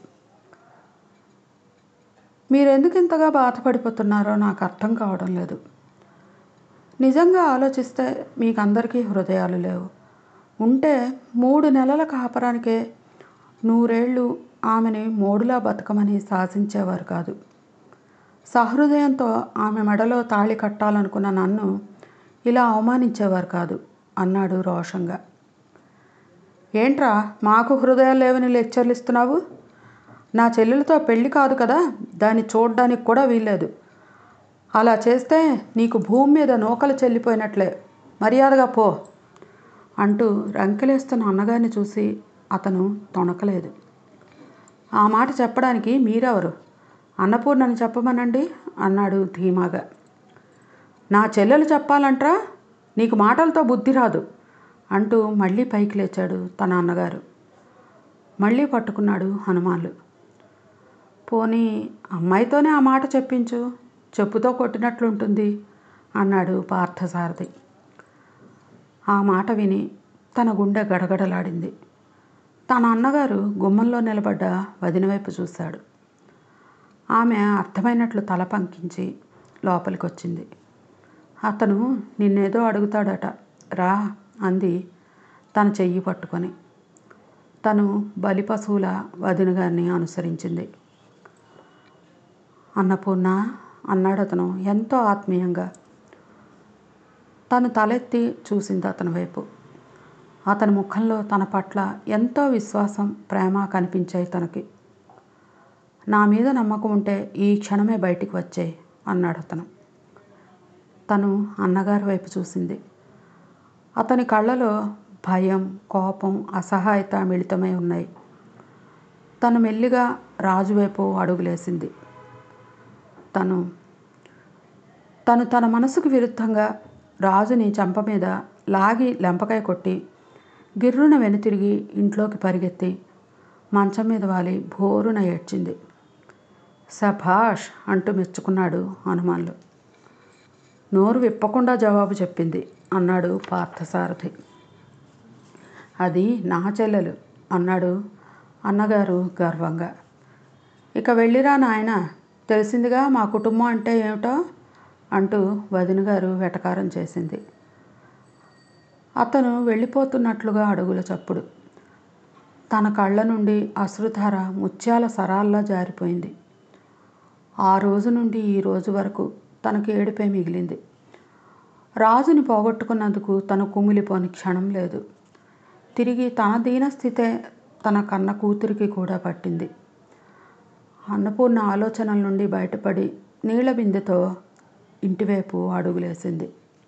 మీరెందుకు ఇంతగా బాధపడిపోతున్నారో నాకు అర్థం కావడం లేదు నిజంగా ఆలోచిస్తే మీకు అందరికీ హృదయాలు లేవు ఉంటే మూడు నెలల కాపరానికే నూరేళ్ళు ఆమెని మోడులా బతకమని శాసించేవారు కాదు సహృదయంతో ఆమె మెడలో తాళి కట్టాలనుకున్న నన్ను ఇలా అవమానించేవారు కాదు అన్నాడు రోషంగా ఏంట్రా మాకు హృదయాలు లేవని లెక్చర్లు ఇస్తున్నావు నా చెల్లెలతో పెళ్ళి కాదు కదా దాన్ని చూడడానికి కూడా వీల్లేదు అలా చేస్తే నీకు భూమి మీద నూకలు చెల్లిపోయినట్లే మర్యాదగా పో అంటూ రంకెలేస్తున్న అన్నగారిని చూసి అతను తొణకలేదు ఆ మాట చెప్పడానికి మీరెవరు అన్నపూర్ణని చెప్పమనండి అన్నాడు ధీమాగా నా చెల్లెలు చెప్పాలంట్రా నీకు మాటలతో బుద్ధి రాదు అంటూ మళ్ళీ పైకి లేచాడు తన అన్నగారు మళ్ళీ పట్టుకున్నాడు హనుమాన్లు పోనీ అమ్మాయితోనే ఆ మాట చెప్పించు చెప్పుతో కొట్టినట్లుంటుంది అన్నాడు పార్థసారథి ఆ మాట విని తన గుండె గడగడలాడింది తన అన్నగారు గుమ్మంలో నిలబడ్డ వదిన వైపు చూశాడు ఆమె అర్థమైనట్లు తల పంకించి లోపలికి వచ్చింది అతను నిన్నేదో అడుగుతాడట రా అంది తన చెయ్యి పట్టుకొని తను బలి పశువుల వదిన గారిని అనుసరించింది అన్నపూర్ణ అన్నాడు అతను ఎంతో ఆత్మీయంగా తను తలెత్తి చూసింది అతని వైపు అతని ముఖంలో తన పట్ల ఎంతో విశ్వాసం ప్రేమ కనిపించాయి తనకి నా మీద నమ్మకం ఉంటే ఈ క్షణమే బయటికి వచ్చాయి అన్నాడు అతను తను అన్నగారి వైపు చూసింది అతని కళ్ళలో భయం కోపం అసహాయత మిళితమై ఉన్నాయి తను మెల్లిగా రాజు వైపు అడుగులేసింది తను తను తన మనసుకు విరుద్ధంగా రాజుని చెంప మీద లాగి లెంపకాయ కొట్టి గిర్రున వెనుతిరిగి ఇంట్లోకి పరిగెత్తి మంచం మీద వాలి భోరున ఏడ్చింది సభాష్ అంటూ మెచ్చుకున్నాడు హనుమాన్లు నోరు విప్పకుండా జవాబు చెప్పింది అన్నాడు పార్థసారథి అది నా చెల్లెలు అన్నాడు అన్నగారు గర్వంగా ఇక వెళ్ళిరా నాయన తెలిసిందిగా మా కుటుంబం అంటే ఏమిటో అంటూ వదిన గారు వెటకారం చేసింది అతను వెళ్ళిపోతున్నట్లుగా అడుగుల చప్పుడు తన కళ్ళ నుండి అశ్రుధార ముత్యాల సరాల్లా జారిపోయింది ఆ రోజు నుండి ఈ రోజు వరకు తనకు ఏడుపే మిగిలింది రాజుని పోగొట్టుకున్నందుకు తను కుమిలిపోని క్షణం లేదు తిరిగి తన దీనస్థితే తన కన్న కూతురికి కూడా పట్టింది అన్నపూర్ణ ఆలోచనల నుండి బయటపడి నీళ్ల బిందెతో ఇంటివైపు అడుగులేసింది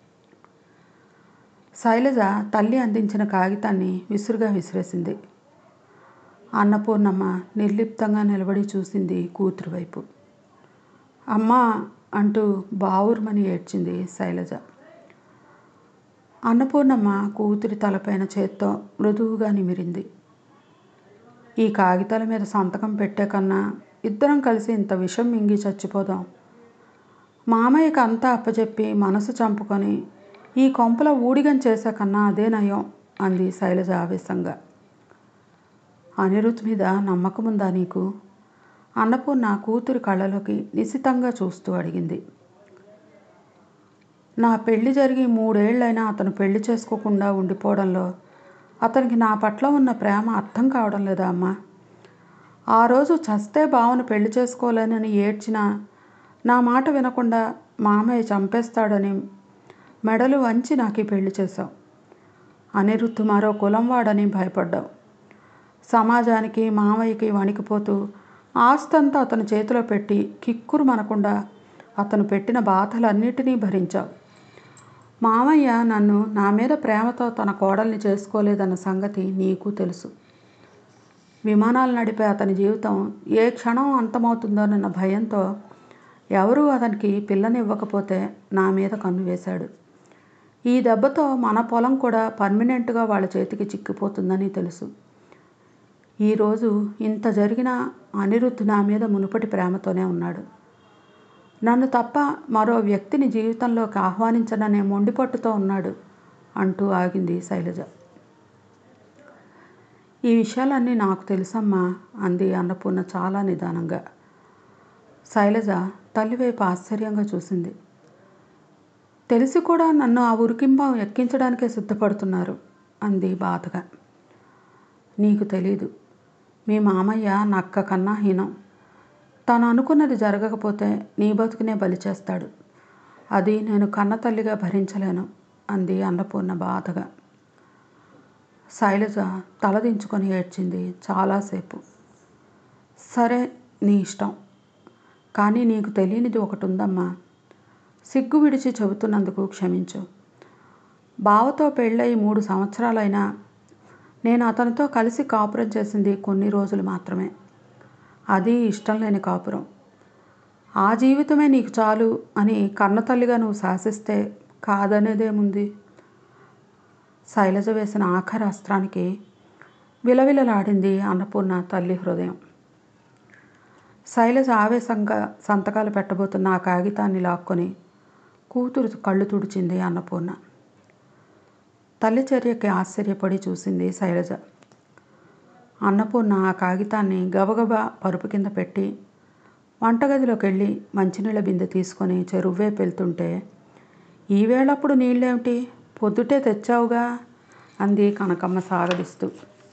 శైలజ తల్లి అందించిన కాగితాన్ని విసురుగా విసిరేసింది అన్నపూర్ణమ్మ నిర్లిప్తంగా నిలబడి చూసింది కూతురు వైపు అమ్మా అంటూ బావురుమని ఏడ్చింది శైలజ అన్నపూర్ణమ్మ కూతురి తలపైన చేత్తో మృదువుగా నిమిరింది ఈ కాగితాల మీద సంతకం పెట్టే కన్నా ఇద్దరం కలిసి ఇంత విషం మింగి చచ్చిపోదాం మామయ్యకి అంతా అప్పచెప్పి మనసు చంపుకొని ఈ కొంపల ఊడిగం చేసే కన్నా అదే నయం అంది శైలజ ఆవేశంగా అనిరుత్ మీద నమ్మకం ఉందా నీకు అన్నపూర్ణ కూతురి కళ్ళలోకి నిశితంగా చూస్తూ అడిగింది నా పెళ్లి జరిగి మూడేళ్లైనా అతను పెళ్లి చేసుకోకుండా ఉండిపోవడంలో అతనికి నా పట్ల ఉన్న ప్రేమ అర్థం కావడం లేదా అమ్మా ఆ రోజు చస్తే బావను పెళ్లి చేసుకోలేనని ఏడ్చిన నా మాట వినకుండా మామయ్య చంపేస్తాడని మెడలు వంచి నాకు ఈ పెళ్లి చేశావు అనిరుద్ధు మరో కులం వాడని భయపడ్డావు సమాజానికి మామయ్యకి వణికిపోతూ ఆస్తంతా అతని చేతిలో పెట్టి కిక్కురు మనకుండా అతను పెట్టిన బాధలన్నిటినీ భరించావు మామయ్య నన్ను నా మీద ప్రేమతో తన కోడల్ని చేసుకోలేదన్న సంగతి నీకు తెలుసు విమానాలు నడిపే అతని జీవితం ఏ క్షణం అంతమవుతుందోనన్న భయంతో ఎవరూ అతనికి పిల్లనివ్వకపోతే నా మీద కన్ను వేశాడు ఈ దెబ్బతో మన పొలం కూడా పర్మనెంట్గా వాళ్ళ చేతికి చిక్కిపోతుందని తెలుసు ఈరోజు ఇంత జరిగిన అనిరుద్ధ్ నా మీద మునుపటి ప్రేమతోనే ఉన్నాడు నన్ను తప్ప మరో వ్యక్తిని జీవితంలోకి ఆహ్వానించననే మొండిపట్టుతో ఉన్నాడు అంటూ ఆగింది శైలజ ఈ విషయాలన్నీ నాకు తెలుసమ్మా అంది అన్నపూర్ణ చాలా నిదానంగా శైలజ తల్లివైపు ఆశ్చర్యంగా చూసింది తెలిసి కూడా నన్ను ఆ ఉరికింబం ఎక్కించడానికే సిద్ధపడుతున్నారు అంది బాధగా నీకు తెలీదు మీ మామయ్య నక్క కన్నా హీనం తాను అనుకున్నది జరగకపోతే నీ బతుకునే బలి చేస్తాడు అది నేను కన్న తల్లిగా భరించలేను అంది అన్నపూర్ణ బాధగా శైలజ తలదించుకొని ఏడ్చింది చాలాసేపు సరే నీ ఇష్టం కానీ నీకు తెలియనిది ఒకటి ఉందమ్మా సిగ్గు విడిచి చెబుతున్నందుకు క్షమించు బావతో పెళ్ళై మూడు సంవత్సరాలైనా నేను అతనితో కలిసి కాపురం చేసింది కొన్ని రోజులు మాత్రమే అది ఇష్టం లేని కాపురం ఆ జీవితమే నీకు చాలు అని కన్నతల్లిగా నువ్వు శాసిస్తే కాదనేదేముంది శైలజ వేసిన ఆఖరి అస్త్రానికి విలవిలలాడింది అన్నపూర్ణ తల్లి హృదయం శైలజ ఆవేశంగా సంతకాలు పెట్టబోతున్న ఆ కాగితాన్ని లాక్కొని కూతురు కళ్ళు తుడిచింది అన్నపూర్ణ తల్లి చర్యకి ఆశ్చర్యపడి చూసింది శైలజ అన్నపూర్ణ ఆ కాగితాన్ని గబగబా పరుపు కింద పెట్టి వంటగదిలోకి వెళ్ళి మంచినీళ్ళ బిందె తీసుకొని చెరువ్వే వెళ్తుంటే ఈవేళప్పుడు నీళ్ళేమిటి పొద్దుటే తెచ్చావుగా అంది కనకమ్మ సాగడిస్తూ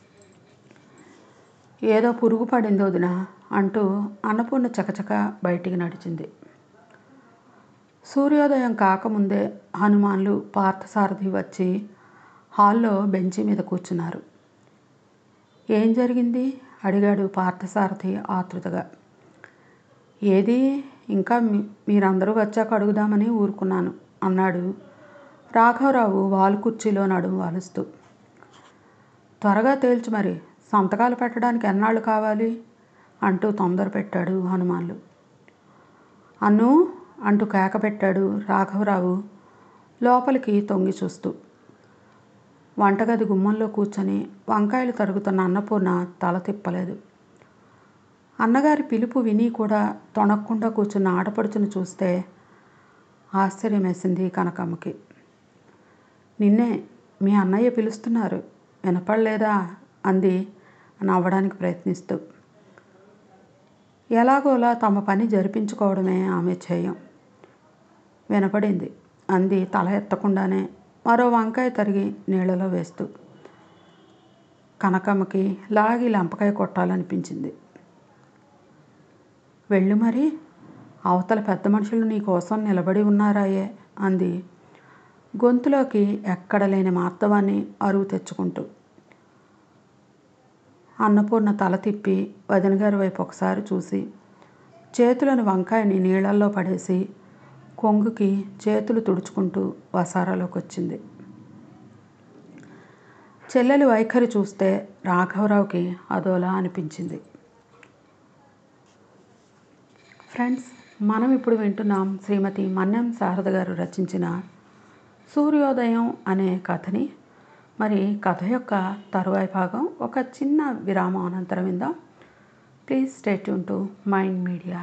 ఏదో పురుగు పడింది వదిన అంటూ అన్నపూర్ణ చకచక బయటికి నడిచింది సూర్యోదయం కాకముందే హనుమాన్లు పార్థసారథి వచ్చి హాల్లో బెంచి మీద కూర్చున్నారు ఏం జరిగింది అడిగాడు పార్థసారథి ఆతృతగా ఏది ఇంకా మీ మీరందరూ వచ్చాక అడుగుదామని ఊరుకున్నాను అన్నాడు రాఘవరావు వాలు కుర్చీలో నడుము వాలుస్తూ త్వరగా తేల్చు మరి సంతకాలు పెట్టడానికి ఎన్నాళ్ళు కావాలి అంటూ తొందర పెట్టాడు హనుమాన్లు అన్ను అంటూ కేక పెట్టాడు రాఘవరావు లోపలికి తొంగి చూస్తూ వంటగది గుమ్మంలో కూర్చొని వంకాయలు తరుగుతున్న అన్నపూర్ణ తల తిప్పలేదు అన్నగారి పిలుపు విని కూడా తొణక్కుండా కూర్చున్న ఆడపడుచును చూస్తే ఆశ్చర్యం వేసింది కనకమ్మకి నిన్నే మీ అన్నయ్య పిలుస్తున్నారు వినపడలేదా అంది నవ్వడానికి ప్రయత్నిస్తూ ఎలాగోలా తమ పని జరిపించుకోవడమే ఆమె ధ్యేయం వినపడింది అంది తల ఎత్తకుండానే మరో వంకాయ తరిగి నీళ్ళలో వేస్తూ కనకమ్మకి లాగి లంపకాయ కొట్టాలనిపించింది వెళ్ళు మరి అవతల పెద్ద మనుషులు నీ కోసం నిలబడి ఉన్నారాయే అంది గొంతులోకి ఎక్కడ లేని మార్తవాన్ని అరువు తెచ్చుకుంటూ అన్నపూర్ణ తల తిప్పి వదిన గారి వైపు ఒకసారి చూసి చేతులను వంకాయని నీళ్ళల్లో పడేసి కొంగుకి చేతులు తుడుచుకుంటూ వసారాలోకి వచ్చింది చెల్లెలి వైఖరి చూస్తే రాఘవరావుకి అదోలా అనిపించింది ఫ్రెండ్స్ మనం ఇప్పుడు వింటున్నాం శ్రీమతి మన్నెం శారద గారు రచించిన సూర్యోదయం అనే కథని మరి కథ యొక్క తరువాయి భాగం ఒక చిన్న విరామం అనంతరం విందాం please stay to Mind Media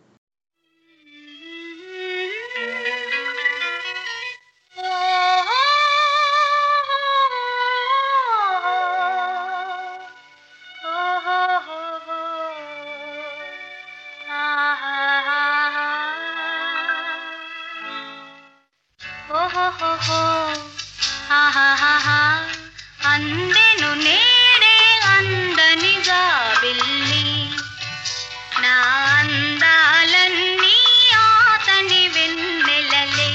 అందెను నేడే అందనిగా వెళ్ళి నా అందాలన్నీ ఆతని వెన్నెలలే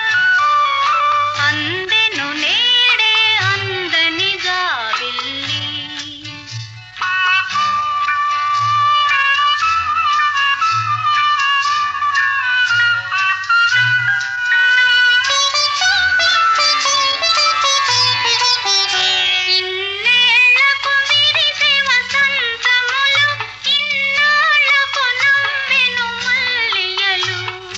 అందెను నేడే అందనిగా వెళ్ళి ఇన్నేళ్లకు విరిసే వసంతములు ఇన్నాళ్లకు నవ్వెను మల్లియలు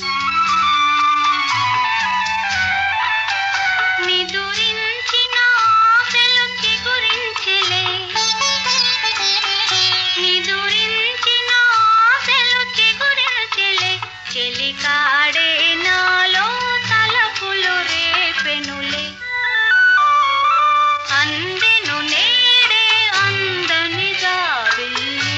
నిదురించిన ఆశలు చిగురించెలే నిదురించిన ఆశలు చిగురించెలే చెలికాడే నాలో తలపులు రేపెనులే అందెను నేడే అందనిగా వెళ్ళి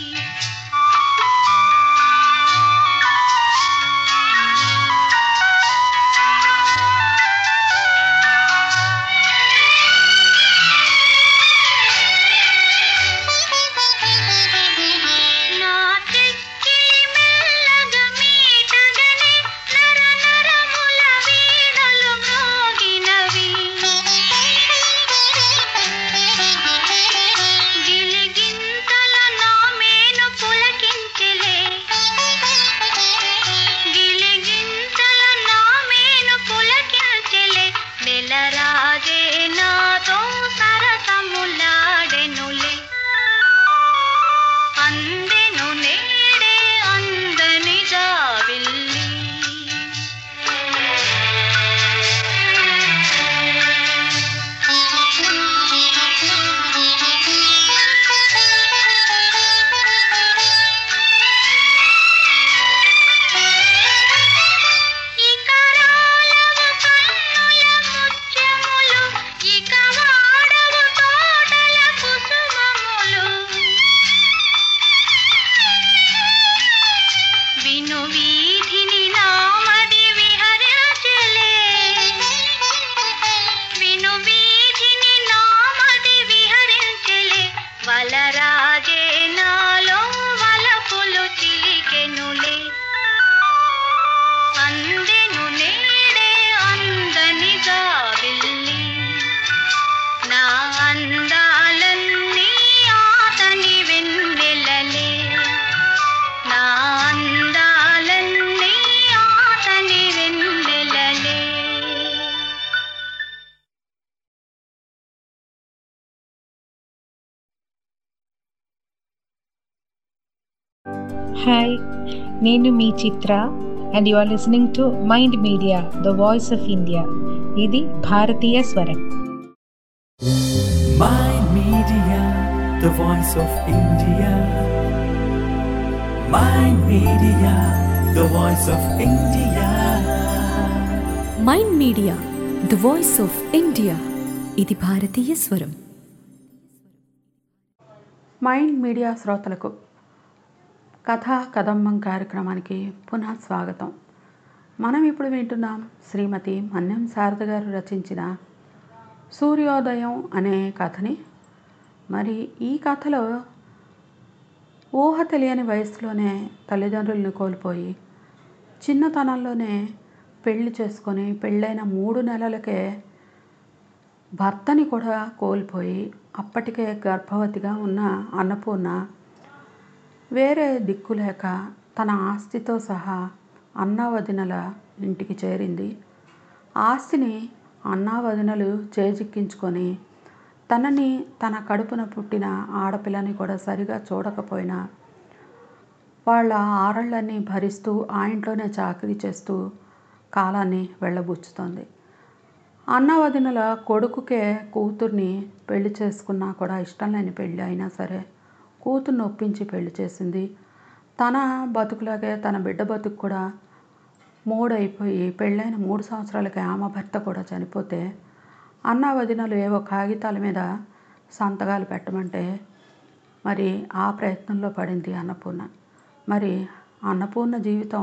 నా చెక్కిలి మెల్లగా మీటగనే నర నరముల వీణలు మ్రోగినవి గిలిగింతల నా మేను పులకించెలే గిలిగింతల నా మేను పులకించెలే నెలరాజే నాతో సరసములాడెనులే అందెను నేడే అందనిగా వెళ్ళి ఇక రాలవు కన్నుల ముత్యములు ఇక వాడవు తోటల కుసుమములు విను వీధిని నామది విహరించలే విను వీధిని నామది విహరించలే వలరాజే నాలో వలపులు చిలికెనులే అందెను నేడే అందనిగా వెళ్ళి నా అందాలన్నీ ఆతని వెన్నెలలే నా అందాలన్నీ ఆతని వెన్నెలలే హాయ్ నేను మీ Chitra and you are listening to Mind Media the voice of India ఇది భారతీయ స్వరం Mind Media, the voice of India. Mind Media, the voice of India. Mind Media the voice of India ఇది భారతీయ స్వరం మైండ్ మీడియా శ్రోతలకు కథా కదంబం కార్యక్రమానికి పునః స్వాగతం మనం ఇప్పుడు వింటున్నాం శ్రీమతి మన్యం శారద గారు రచించిన సూర్యోదయం అనే కథని మరి ఈ కథలో ఊహ తెలియని వయసులోనే తల్లిదండ్రులను కోల్పోయి చిన్నతనంలోనే పెళ్లి చేసుకొని పెళ్ళైన మూడు నెలలకే భర్తని కూడా కోల్పోయి అప్పటికే గర్భవతిగా ఉన్న అన్నపూర్ణ వేరే దిక్కు లేక తన ఆస్తితో సహా అన్నా వదినల ఇంటికి చేరింది ఆస్తిని అన్నా వదినలు చేజిక్కించుకొని తనని తన కడుపున పుట్టిన ఆడపిల్లని కూడా సరిగా చూడకపోయినా వాళ్ళ ఆరళ్ళన్నీ భరిస్తూ ఆ ఇంట్లోనే చాకరీ చేస్తూ కాలాన్ని వెళ్ళబుచ్చుతోంది అన్న వదినల కొడుకుకే కూతుర్ని పెళ్లి చేసుకున్నా కూడా ఇష్టం లేని పెళ్ళి అయినా సరే కూతుర్ని ఒప్పించి పెళ్లి చేసింది తన బతుకులాగే తన బిడ్డ బతుకు కూడా మూడైపోయి పెళ్ళైన మూడు సంవత్సరాలకి ఆమె భర్త కూడా చనిపోతే అన్న వదినలు ఏవో కాగితాల మీద సంతకాలు పెట్టమంటే మరి ఆ ప్రయత్నంలో పడింది అన్నపూర్ణ మరి అన్నపూర్ణ జీవితం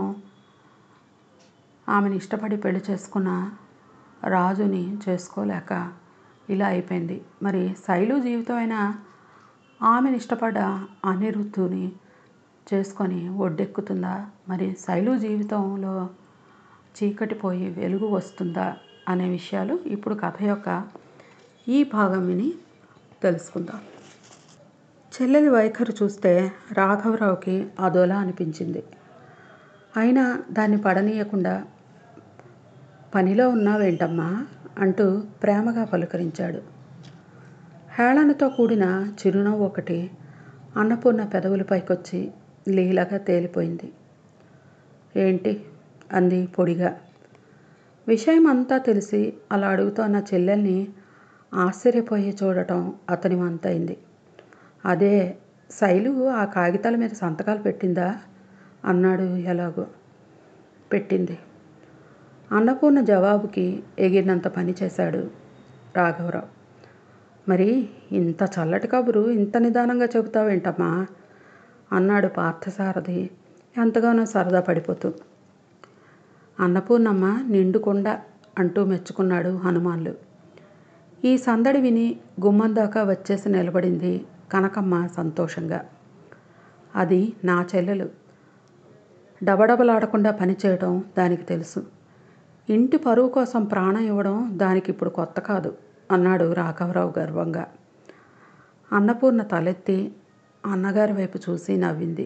ఆమెను ఇష్టపడి పెళ్లి చేసుకున్న రాజుని చేసుకోలేక ఇలా అయిపోయింది మరి శైలు జీవితం అయినా ఆమెను ఇష్టపడ్డ అనిరుద్ధుని చేసుకొని ఒడ్డెక్కుతుందా మరి శైలు జీవితంలో చీకటి పోయి వెలుగు వస్తుందా అనే విషయాలు ఇప్పుడు కథ యొక్క ఈ భాగం విని తెలుసుకుందాం చెల్లెలి వైఖరి చూస్తే రాఘవరావుకి అదోలా అనిపించింది అయినా దాన్ని పడనీయకుండా పనిలో ఉన్నావేంటమ్మా అంటూ ప్రేమగా పలుకరించాడు హేళనతో కూడిన చిరునవ్వు ఒకటి అన్నపూర్ణ పెదవులపైకొచ్చి లీలగా తేలిపోయింది ఏంటి అంది పొడిగా విషయం అంతా తెలిసి అలా అడుగుతోన్న చెల్లెల్ని ఆశ్చర్యపోయి చూడటం అతని వంతైంది అదే శైలు ఆ కాగితాల మీద సంతకాలు పెట్టిందా అన్నాడు ఎలాగో పెట్టింది అన్నపూర్ణ జవాబుకి ఎగిరినంత పని చేశాడు రాఘవరావు మరి ఇంత చల్లటి కబురు ఇంత నిదానంగా చెబుతావేంటమ్మా అన్నాడు పార్థసారథి ఎంతగానో సరదా పడిపోతూ అన్నపూర్ణమ్మ నిండుకొండ అంటూ మెచ్చుకున్నాడు హనుమాన్లు ఈ సందడి విని గుమ్మం దాకా వచ్చేసి నిలబడింది కనకమ్మ సంతోషంగా అది నా చెల్లెలు డబడబలాడకుండా పనిచేయడం దానికి తెలుసు ఇంటి పరువు కోసం ప్రాణం ఇవ్వడం దానికి ఇప్పుడు కొత్త కాదు అన్నాడు రాఘవరావు గర్వంగా అన్నపూర్ణ తలెత్తి అన్నగారి వైపు చూసి నవ్వింది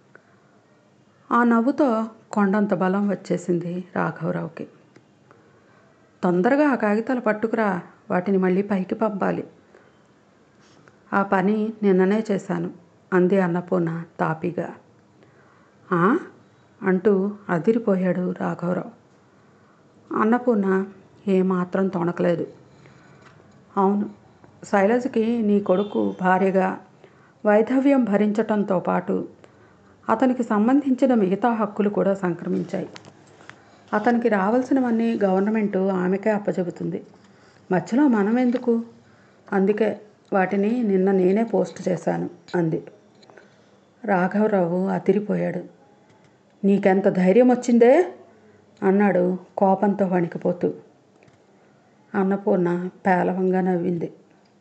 ఆ నవ్వుతో కొండంత బలం వచ్చేసింది రాఘవరావుకి తొందరగా ఆ కాగితాలు పట్టుకురా వాటిని మళ్ళీ పైకి పంపాలి ఆ పని నిన్ననే చేశాను అంది అన్నపూర్ణ తాపిగా "ఆ?" అంటూ అదిరిపోయాడు రాఘవరావు అన్నపూర్ణ ఏమాత్రం తొణకలేదు అవును శైలజకి నీ కొడుకు భార్యగా వైధవ్యం భరించటంతో పాటు అతనికి సంబంధించిన మిగతా హక్కులు కూడా సంక్రమించాయి అతనికి రావాల్సినవన్నీ గవర్నమెంటు ఆమెకే అప్పచెబుతుంది మధ్యలో మనం ఎందుకు అందుకే వాటిని నిన్న నేనే పోస్ట్ చేశాను అంది రాఘవరావు అదిరిపోయాడు నీకెంత ధైర్యం వచ్చిందే అన్నాడు కోపంతో వణికిపోతూ అన్నపూర్ణ పేలవంగా నవ్వింది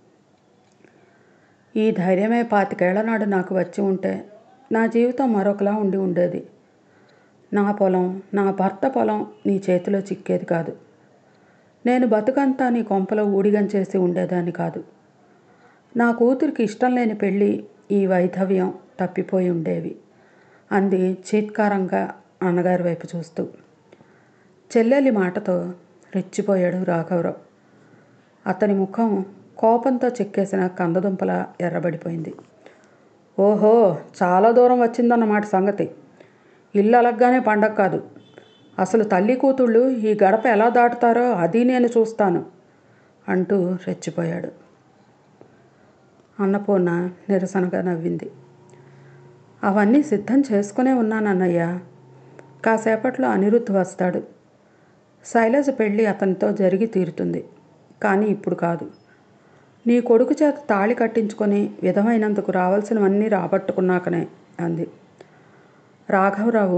ఈ ధైర్యమే పాతికేళ్ల నాడు నాకు వచ్చి ఉంటే నా జీవితం మరొకలా ఉండి ఉండేది నా పొలం నా భర్త పొలం నీ చేతిలో చిక్కేది కాదు నేను బతుకంతా నీ కొంపలో ఊడిగం చేసి ఉండేదాన్ని కాదు నా కూతురికి ఇష్టం లేని పెళ్ళి ఈ వైధవ్యం తప్పిపోయి ఉండేవి అంది చీత్కారంగా అన్నగారి వైపు చూస్తూ చెల్లెలి మాటతో రెచ్చిపోయాడు రాఘవరావు అతని ముఖం కోపంతో చెక్కేసిన కందదుంపల ఎర్రబడిపోయింది ఓహో చాలా దూరం వచ్చిందన్నమాట సంగతి ఇల్లు అలగ్గానే పండగ కాదు అసలు తల్లి కూతుళ్ళు ఈ గడప ఎలా దాటుతారో అది నేను చూస్తాను అంటూ రెచ్చిపోయాడు అన్నపూర్ణ నిరసనగా నవ్వింది అవన్నీ సిద్ధం చేసుకునే ఉన్నానన్నయ్య కాసేపట్లో అనిరుద్ధ్ వస్తాడు శైలజ పెళ్ళి అతనితో జరిగి తీరుతుంది కానీ ఇప్పుడు కాదు నీ కొడుకు చేత తాళి కట్టించుకొని విధమైనందుకు రావాల్సినవన్నీ రాబట్టుకున్నాకనే అంది రాఘవరావు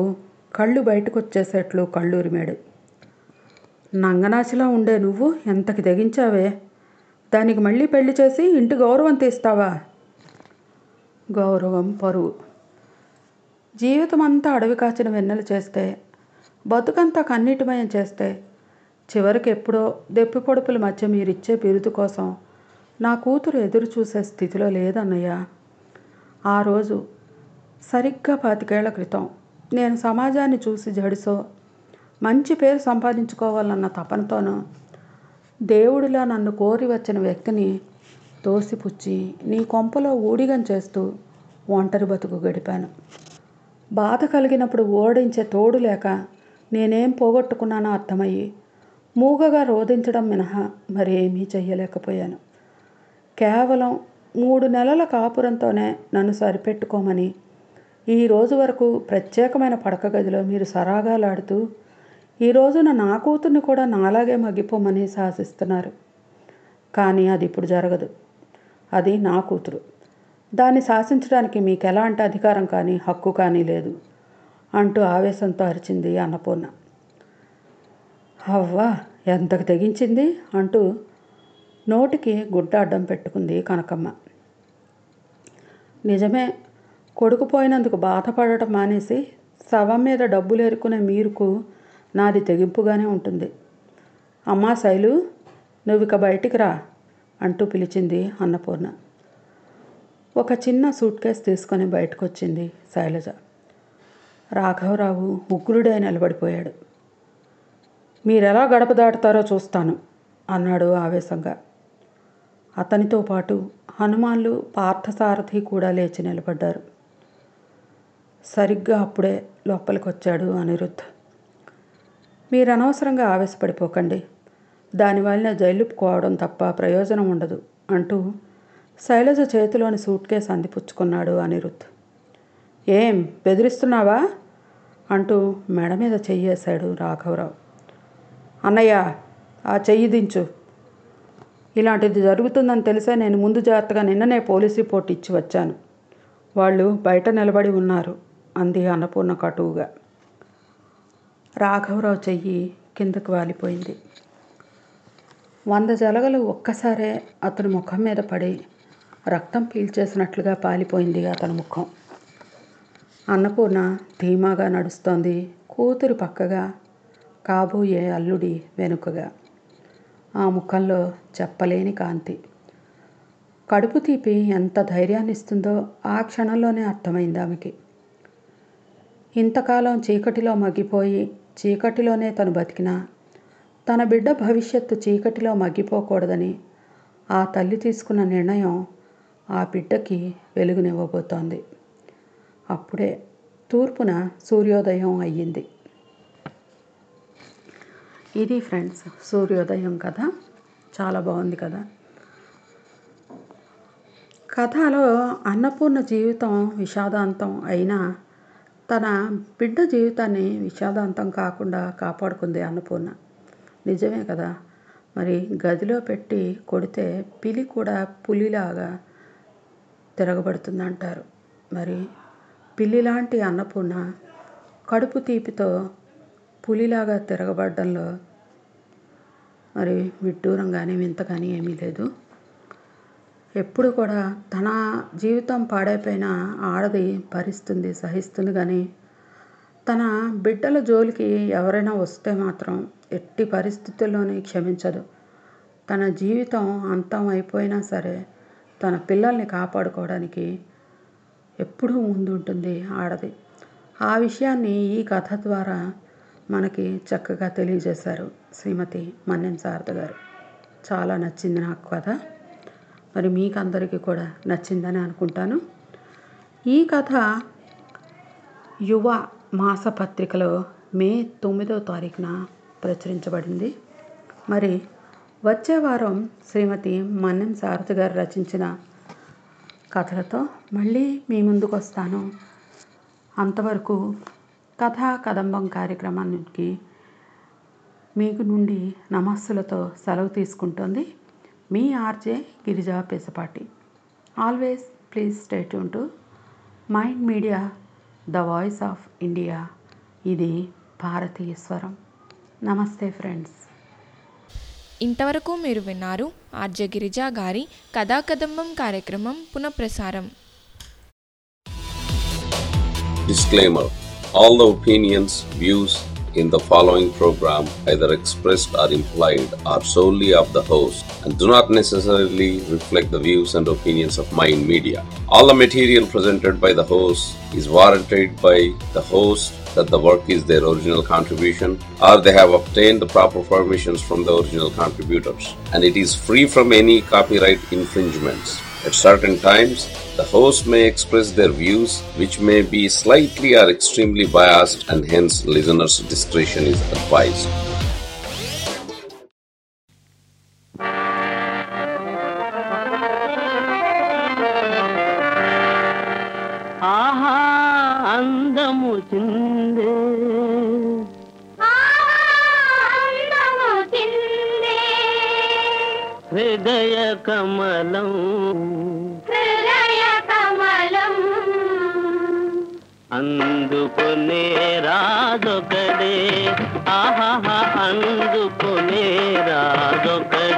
కళ్ళు బయటకు వచ్చేసేట్లు కళ్ళూరిమాడు నంగనాచిలా ఉండే నువ్వు ఎంతకి తెగించావే దానికి మళ్ళీ పెళ్లి చేసి ఇంటి గౌరవం తీస్తావా గౌరవం పరువు జీవితం అంతా అడవి కాచిన వెన్నెలు చేస్తే బతుకంతా కన్నీటిమయం చేస్తే చివరికి ఎప్పుడో దెప్పి పొడుపుల మధ్య మీరిచ్చే బిరుదు కోసం నా కూతురు ఎదురు చూసే స్థితిలో లేదన్నయ్య ఆ రోజు సరిగ్గా పాతికేళ్ల క్రితం నేను సమాజాన్ని చూసి జడిసో మంచి పేరు సంపాదించుకోవాలన్న తపనతోనూ దేవుడిలా నన్ను కోరి వచ్చిన వ్యక్తిని తోసిపుచ్చి నీ కొంపలో ఊడిగం చేస్తూ ఒంటరి బతుకు గడిపాను బాధ కలిగినప్పుడు ఓడించే తోడు లేక నేనేం పోగొట్టుకున్నానో అర్థమయ్యి మూగగా రోధించడం మినహా మరేమీ చెయ్యలేకపోయాను కేవలం మూడు నెలల కాపురంతోనే నన్ను సరిపెట్టుకోమని ఈ రోజు వరకు ప్రత్యేకమైన పడక గదిలో మీరు సరాగాలాడుతూ ఈ రోజున నా కూతుర్ని కూడా నాలాగే మగ్గిపోమని శాసిస్తున్నారు కానీ అది ఇప్పుడు జరగదు అది నా కూతురు దాన్ని శాసించడానికి మీకు ఎలాంటి అధికారం కానీ హక్కు కానీ లేదు అంటూ ఆవేశంతో అరిచింది అన్నపూర్ణ అవ్వా ఎంతకు తెగించింది అంటూ నోటికి గుడ్డ అడ్డం పెట్టుకుంది కనకమ్మ నిజమే కొడుకు పోయినందుకు బాధపడటం మానేసి శవం మీద డబ్బులు ఎరుకునే మీరుకు నాది తెగింపుగానే ఉంటుంది అమ్మా శైలు నువ్వు ఇక బయటికి రా అంటూ పిలిచింది అన్నపూర్ణ ఒక చిన్న సూట్ కేస్ తీసుకొని బయటకు వచ్చింది శైలజ రాఘవరావు ఉగ్రుడే నిలబడిపోయాడు మీరెలా గడప దాటుతారో చూస్తాను అన్నాడు ఆవేశంగా అతనితో పాటు హనుమాన్లు పార్థసారథి కూడా లేచి నిలబడ్డారు సరిగ్గా అప్పుడే లోపలికి వచ్చాడు అనిరుద్ధ్ మీరు అనవసరంగా ఆవేశపడిపోకండి దానివల్ల జైలుపుకోవడం తప్ప ప్రయోజనం ఉండదు అంటూ శైలజ చేతిలోని సూట్ కేసు అందిపుచ్చుకున్నాడు అనిరుద్ధ్ ఏం బెదిరిస్తున్నావా అంటూ మెడ మీద చెయ్యేశాడు రాఘవరావు అన్నయ్య ఆ చెయ్యి దించు ఇలాంటిది జరుగుతుందని తెలిసే నేను ముందు జాగ్రత్తగా నిన్ననే పోలీస్ రిపోర్ట్ ఇచ్చి వచ్చాను వాళ్ళు బయట నిలబడి ఉన్నారు అంది అన్నపూర్ణ కటువుగా రాఘవరావు చెయ్యి కిందకు వాలిపోయింది వంద జలగలు ఒక్కసారే అతని ముఖం మీద పడి రక్తం పీల్చేసినట్లుగా పాలిపోయింది అతని ముఖం అన్నపూర్ణ ధీమాగా నడుస్తోంది కూతురు పక్కగా కాబోయే అల్లుడి వెనుకగా ఆ ముఖంలో చెప్పలేని కాంతి కడుపు తీపి ఎంత ధైర్యాన్ని ఇస్తుందో ఆ క్షణంలోనే అర్థమైంది ఆమెకి ఇంతకాలం చీకటిలో మగ్గిపోయి చీకటిలోనే తను బతికినా తన బిడ్డ భవిష్యత్తు చీకటిలో మగ్గిపోకూడదని ఆ తల్లి తీసుకున్న నిర్ణయం ఆ బిడ్డకి వెలుగునివ్వబోతోంది అప్పుడే తూర్పున సూర్యోదయం అయ్యింది ఇది ఫ్రెండ్స్ సూర్యోదయం కథ చాలా బాగుంది కదా కథలో అన్నపూర్ణ జీవితం విషాదాంతం అయినా తన బిడ్డ జీవితాన్ని విషాదాంతం కాకుండా కాపాడుకుంది అన్నపూర్ణ నిజమే కదా మరి గదిలో పెట్టి కొడితే పిలి కూడా పులిలాగా తిరగబడుతుందంటారు మరి పిల్లిలాంటి అన్నపూర్ణ కడుపు తీపితో పులిలాగా తిరగబడడంలో మరి విడ్డూరం కానీ వింత కానీ ఏమీ లేదు ఎప్పుడు కూడా తన జీవితం పాడైపోయిన ఆడది భరిస్తుంది సహిస్తుంది కానీ తన బిడ్డల జోలికి ఎవరైనా వస్తే మాత్రం ఎట్టి పరిస్థితుల్లోనే క్షమించదు తన జీవితం అంతం అయిపోయినా సరే తన పిల్లల్ని కాపాడుకోవడానికి ఎప్పుడూ ముందుంటుంది ఆడది ఆ విషయాన్ని ఈ కథ ద్వారా మనకి చక్కగా తెలియజేశారు శ్రీమతి మన్నెం శారద గారు చాలా నచ్చింది నాకు కథ మరి మీకు అందరికీ కూడా నచ్చిందని అనుకుంటాను ఈ కథ యువ మాసపత్రికలో మే తొమ్మిదో తారీఖున ప్రచురించబడింది మరి వచ్చే వారం శ్రీమతి మన్నెం శారద గారు రచించిన కథలతో మళ్ళీ మీ ముందుకు వస్తాను అంతవరకు కథా కదంబం కార్యక్రమానికి మీకు నుండి నమస్సులతో సెలవు తీసుకుంటోంది మీ RJ Girija Pesapati always please stay tuned to Mind Media the voice of India ఇది భారతీయ స్వరం నమస్తే ఫ్రెండ్స్ ఇంతవరకు మీరు విన్నారు ఆర్జే గిరిజా గారి కథాకదంబం కార్యక్రమం పునఃప్రసారం Disclaimer All the opinions, views in the following program, either expressed or implied, are solely of the host and do not necessarily reflect the views and opinions of Mind Media. All the material presented by the host is warranted by the host that the work is their original contribution or they have obtained the proper permissions from the original contributors and it is free from any copyright infringements. At certain times, the host may express their views which may be slightly or extremely biased and hence listeners' discretion is advised. ఆహా అందము చిందే హృదయ కమలం అందుకునే రాజొకడే ఆహా అందుకునే రాజొకడే